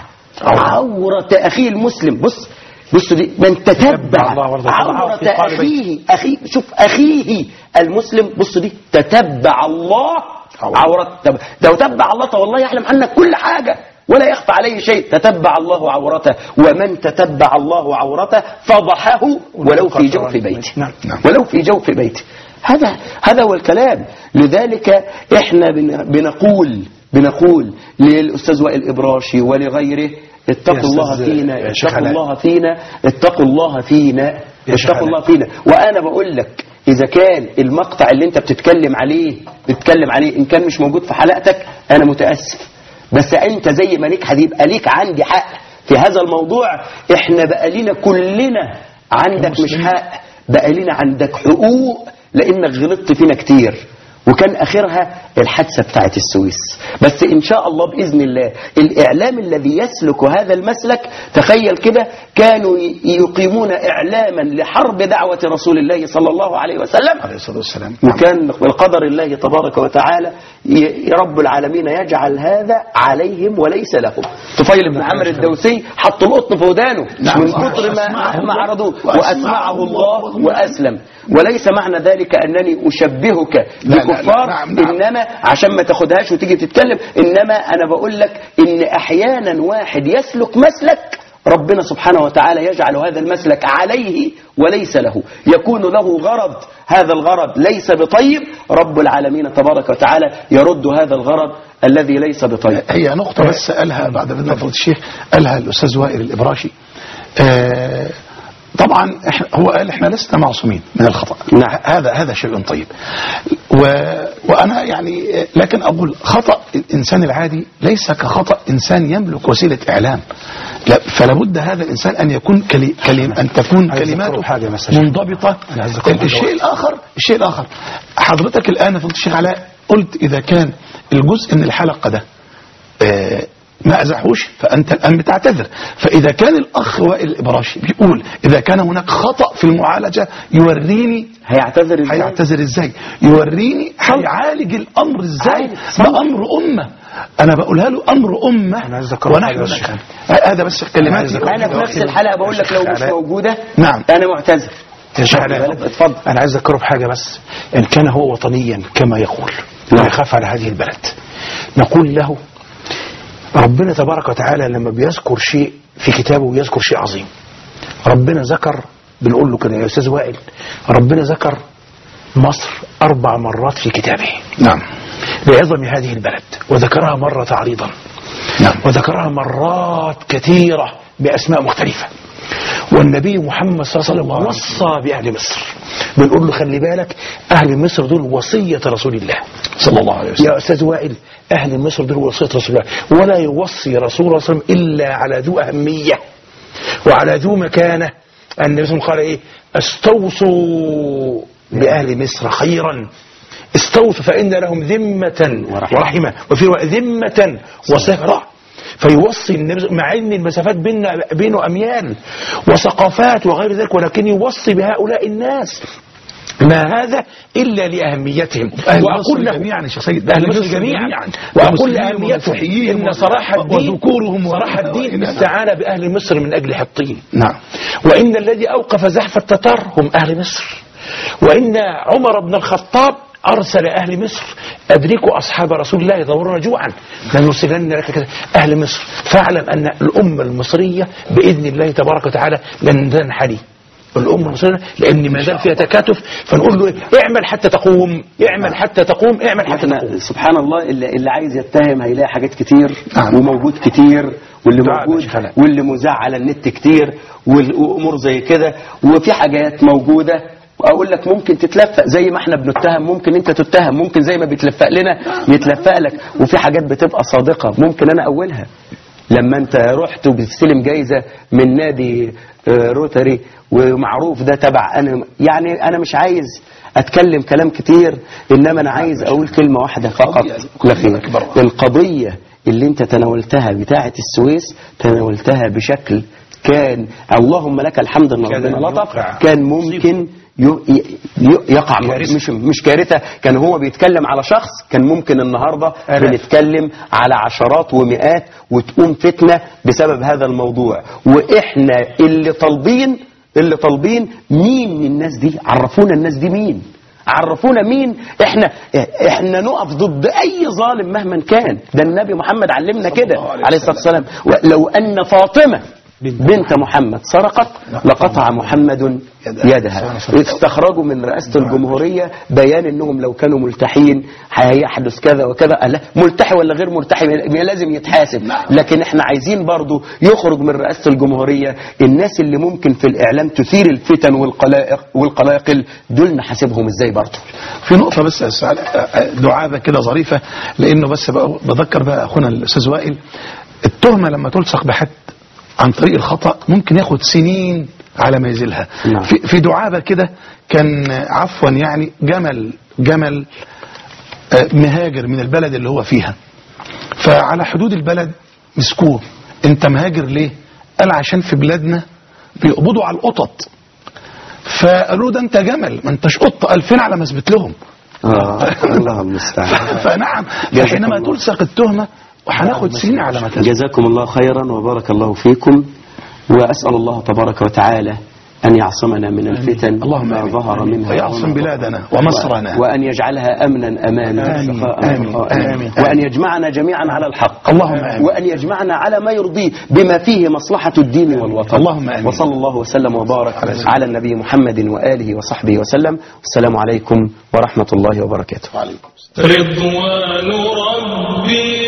عورة أخيه المسلم بص بص دي من تتبع الله ورضا. عورة في قلبك. أخيه أخيه شوف أخيه المسلم بص دي تتبع الله عورة طب لو تتبع الله طب والله يعلم عنك كل حاجة ولا يخفى عليه شيء تتبع الله عورته ومن تتبع الله عورته فضحه ولو في جوف بيته نعم. ولو في جوف بيته هذا هذا هو الكلام لذلك احنا بن- بنقول بنقول للاستاذ وائل ابراشي ولغيره اتقوا يا الله أستاذ- فينا يا شيخ اتقوا علاء. الله فينا اتقوا الله فينا يا شيخ اتقوا علاء. الله فينا وانا بقول لك اذا كان المقطع اللي انت بتتكلم عليه بتتكلم عليه ان كان مش موجود في حلقتك انا متاسف بس انت زي ما ليك هيبقى ليك عندي حق في هذا الموضوع احنا بقى لنا كلنا عندك مش حق بقى لنا عندك حقوق لانك غلطت فينا كتير وكان اخرها الحادثه بتاعت السويس بس ان شاء الله باذن الله الاعلام الذي يسلك هذا المسلك تخيل كده كانوا ي- يقيمون اعلاما لحرب دعوه رسول الله صلى الله عليه وسلم عليه الصلاة والسلام وكان بقدر الله تبارك وتعالى ي- رب العالمين يجعل هذا عليهم وليس لهم طفيل بن عمرو الدوسي حط القطن في ودانه نعم. من كتر ما, وأسمعه ما عرضوه الله. وأسمعه الله وأسلم وليس معنى ذلك أنني أشبهك لا، لا، بكفار نعم، نعم. إنما عشان ما تاخدهاش وتيجي تتكلم إنما أنا بقول لك إن أحيانا واحد يسلك مسلك ربنا سبحانه وتعالى يجعل هذا المسلك عليه وليس له يكون له غرض هذا الغرض ليس بطيب رب العالمين تبارك وتعالى يرد هذا الغرض الذي ليس بطيب هي نقطة بس قالها بعد إذن فضيلة الشيخ قالها الأستاذ وائل الإبراشي آه طبعا إحنا هو قال احنا لسنا معصومين من الخطأ نعم. هذا هذا شيء طيب و وأنا يعني آه، لكن أقول خطأ الإنسان العادي ليس كخطأ إنسان يملك وسيلة إعلام لا فلا بد هذا الإنسان أن يكون كلي كلم أن تكون عايز كلماته أذكره بحاجة مثلا. منضبطة أنا عايز أذكره الشيء بحاجة. الآخر الشيء الآخر حضرتك الآن يا فضيلة الشيخ علاء قلت إذا كان الجزء من الحلقة ده آه، ما أزحوش فأنت الآن بتعتذر فإذا كان الأخ وائل الإبراشي بيقول إذا كان هناك خطأ في المعالجة يوريني هيعتذر ازاي هيعتذر ازاي يوريني هيعالج الامر ازاي عالج. ده امر امه انا بقولها له امر امه أنا عايز أذكره حاجة ونحن بس يا نك- هذا بس كلماتي انا في نفس الحلقه بقول لك لو مش علاء. موجوده نعم. انا معتذر يا شيخ علاء، اتفضل انا عايز اذكره بحاجه بس ان كان هو وطنيا كما يقول نعم. ويخاف على هذه البلد نقول له ربنا تبارك وتعالى لما بيذكر شيء في كتابه بيذكر شيء عظيم ربنا ذكر بنقول له كده يا استاذ وائل ربنا ذكر مصر اربع مرات في كتابه نعم لعظم هذه البلد وذكرها مرة تعريضا نعم. وذكرها مرات كثيرة بأسماء مختلفة والنبي محمد صلى الله عليه وسلم وصى بأهل مصر بنقول له خلي بالك أهل مصر دول وصية رسول الله صلى الله عليه وسلم يا أستاذ وائل أهل مصر دول وصية رسول الله ولا يوصي رسول الله صلى الله عليه وسلم إلا على ذو أهمية وعلى ذو مكانة النبي صلى الله عليه وسلم قال إيه استوصوا بأهل مصر خيرا استوصوا فإن لهم ذمة ورحمة وفي رواية ذمة وصهرة فيوصي النبي مع ان المسافات بيننا بينه اميال وثقافات وغير ذلك ولكن يوصي بهؤلاء الناس ما هذا الا لاهميتهم أهل واقول مصر له جميعا يا شيخ سيد اهل مصر جميعا واقول لاهميتهم ان صلاح الدين وذكورهم صلاح الدين استعان باهل مصر من اجل حطين نعم وإن الذي أوقف زحف التتار هم أهل مصر وإن عمر بن الخطاب أرسل أهل مصر أدركوا أصحاب رسول الله يدورون جوعا لنرسلن لك كذا أهل مصر فاعلم أن الأمة المصرية بإذن الله تبارك وتعالى لن تنحني الأمة المصرية لأن ما زال فيها تكاتف فنقول له إيه؟ اعمل حتى تقوم اعمل حتى تقوم اعمل حتى احنا تقوم سبحان الله اللي, اللي عايز يتهم هيلاقي حاجات كتير نعم. وموجود كتير واللي دعاء موجود مش خلق. واللي مذاع على النت كتير وال- وامور زي كده وفي حاجات موجوده واقول لك ممكن تتلفق زي ما احنا بنتهم ممكن انت تتهم ممكن زي ما بيتلفق لنا يتلفق لك وفي حاجات بتبقى صادقه ممكن انا اولها لما انت رحت وبتستلم جايزة من نادي آه، روتري ومعروف ده تبع انا يعني انا مش عايز اتكلم كلام كتير انما انا عايز اقول كلمة واحدة فقط لا خير القضية اللي انت تناولتها بتاعة السويس تناولتها بشكل كان اللهم لك الحمد ان كان ربنا لطف يوقع كان ممكن ي- ي- ي- يقع مش مش كارثه كان هو بيتكلم على شخص كان ممكن النهارده بنتكلم على عشرات ومئات وتقوم فتنه بسبب هذا الموضوع واحنا اللي طالبين اللي طالبين مين من الناس دي عرفونا الناس دي مين عرفونا مين احنا احنا نقف ضد اي ظالم مهما كان ده النبي محمد علمنا كده عليه الصلاه والسلام لو ان فاطمه بنت محمد سرقت لقطع محمد يدها استخرجوا من رئاسة الجمهورية بيان انهم لو كانوا ملتحين هيحدث كذا وكذا قال لا ملتحي ولا غير ملتحي لازم يتحاسب لكن احنا عايزين برضو يخرج من رئاسة الجمهورية الناس اللي ممكن في الاعلام تثير الفتن والقلائق والقلاقل دول نحاسبهم ازاي برضو في نقطة بس يا أستاذ علاء، دعابة كده ظريفة لأنه بس بقى بذكر بقى أخونا الأستاذ وائل التهمة لما تلصق بحد عن طريق الخطأ ممكن ياخد سنين على ما يزيلها نعم. في, في دعابة كده كان عفوا يعني جمل جمل آه، مهاجر من البلد اللي هو فيها فعلى حدود البلد مسكوه انت مهاجر ليه قال عشان في بلادنا بيقبضوا على القطط فقالوا له ده انت جمل ما انتش قط قال فين على ما اثبت لهم آه الله المستعان فنعم جزاك فحينما الله. تلصق التهمة وهناخد سنين على ما تثبت جزاكم الله خيرا وبارك الله فيكم وأسأل الله تبارك وتعالى أن يعصمنا من الفتن اللهم ما آمين. ظهر منها ويعصم وما بلادنا بطن. ومصرنا. وأن يجعلها أمنا أمانا آمين. سخاء آمين. رخاء. آمين. وأن يجمعنا جميعا على الحق اللهم آمين. وأن يجمعنا على ما يرضيه بما فيه مصلحة الدين والوطن اللهم آمين. وصلى الله وسلم وبارك على النبي محمد وآله وصحبه وسلم والسلام عليكم ورحمة الله وبركاته رضوان ربي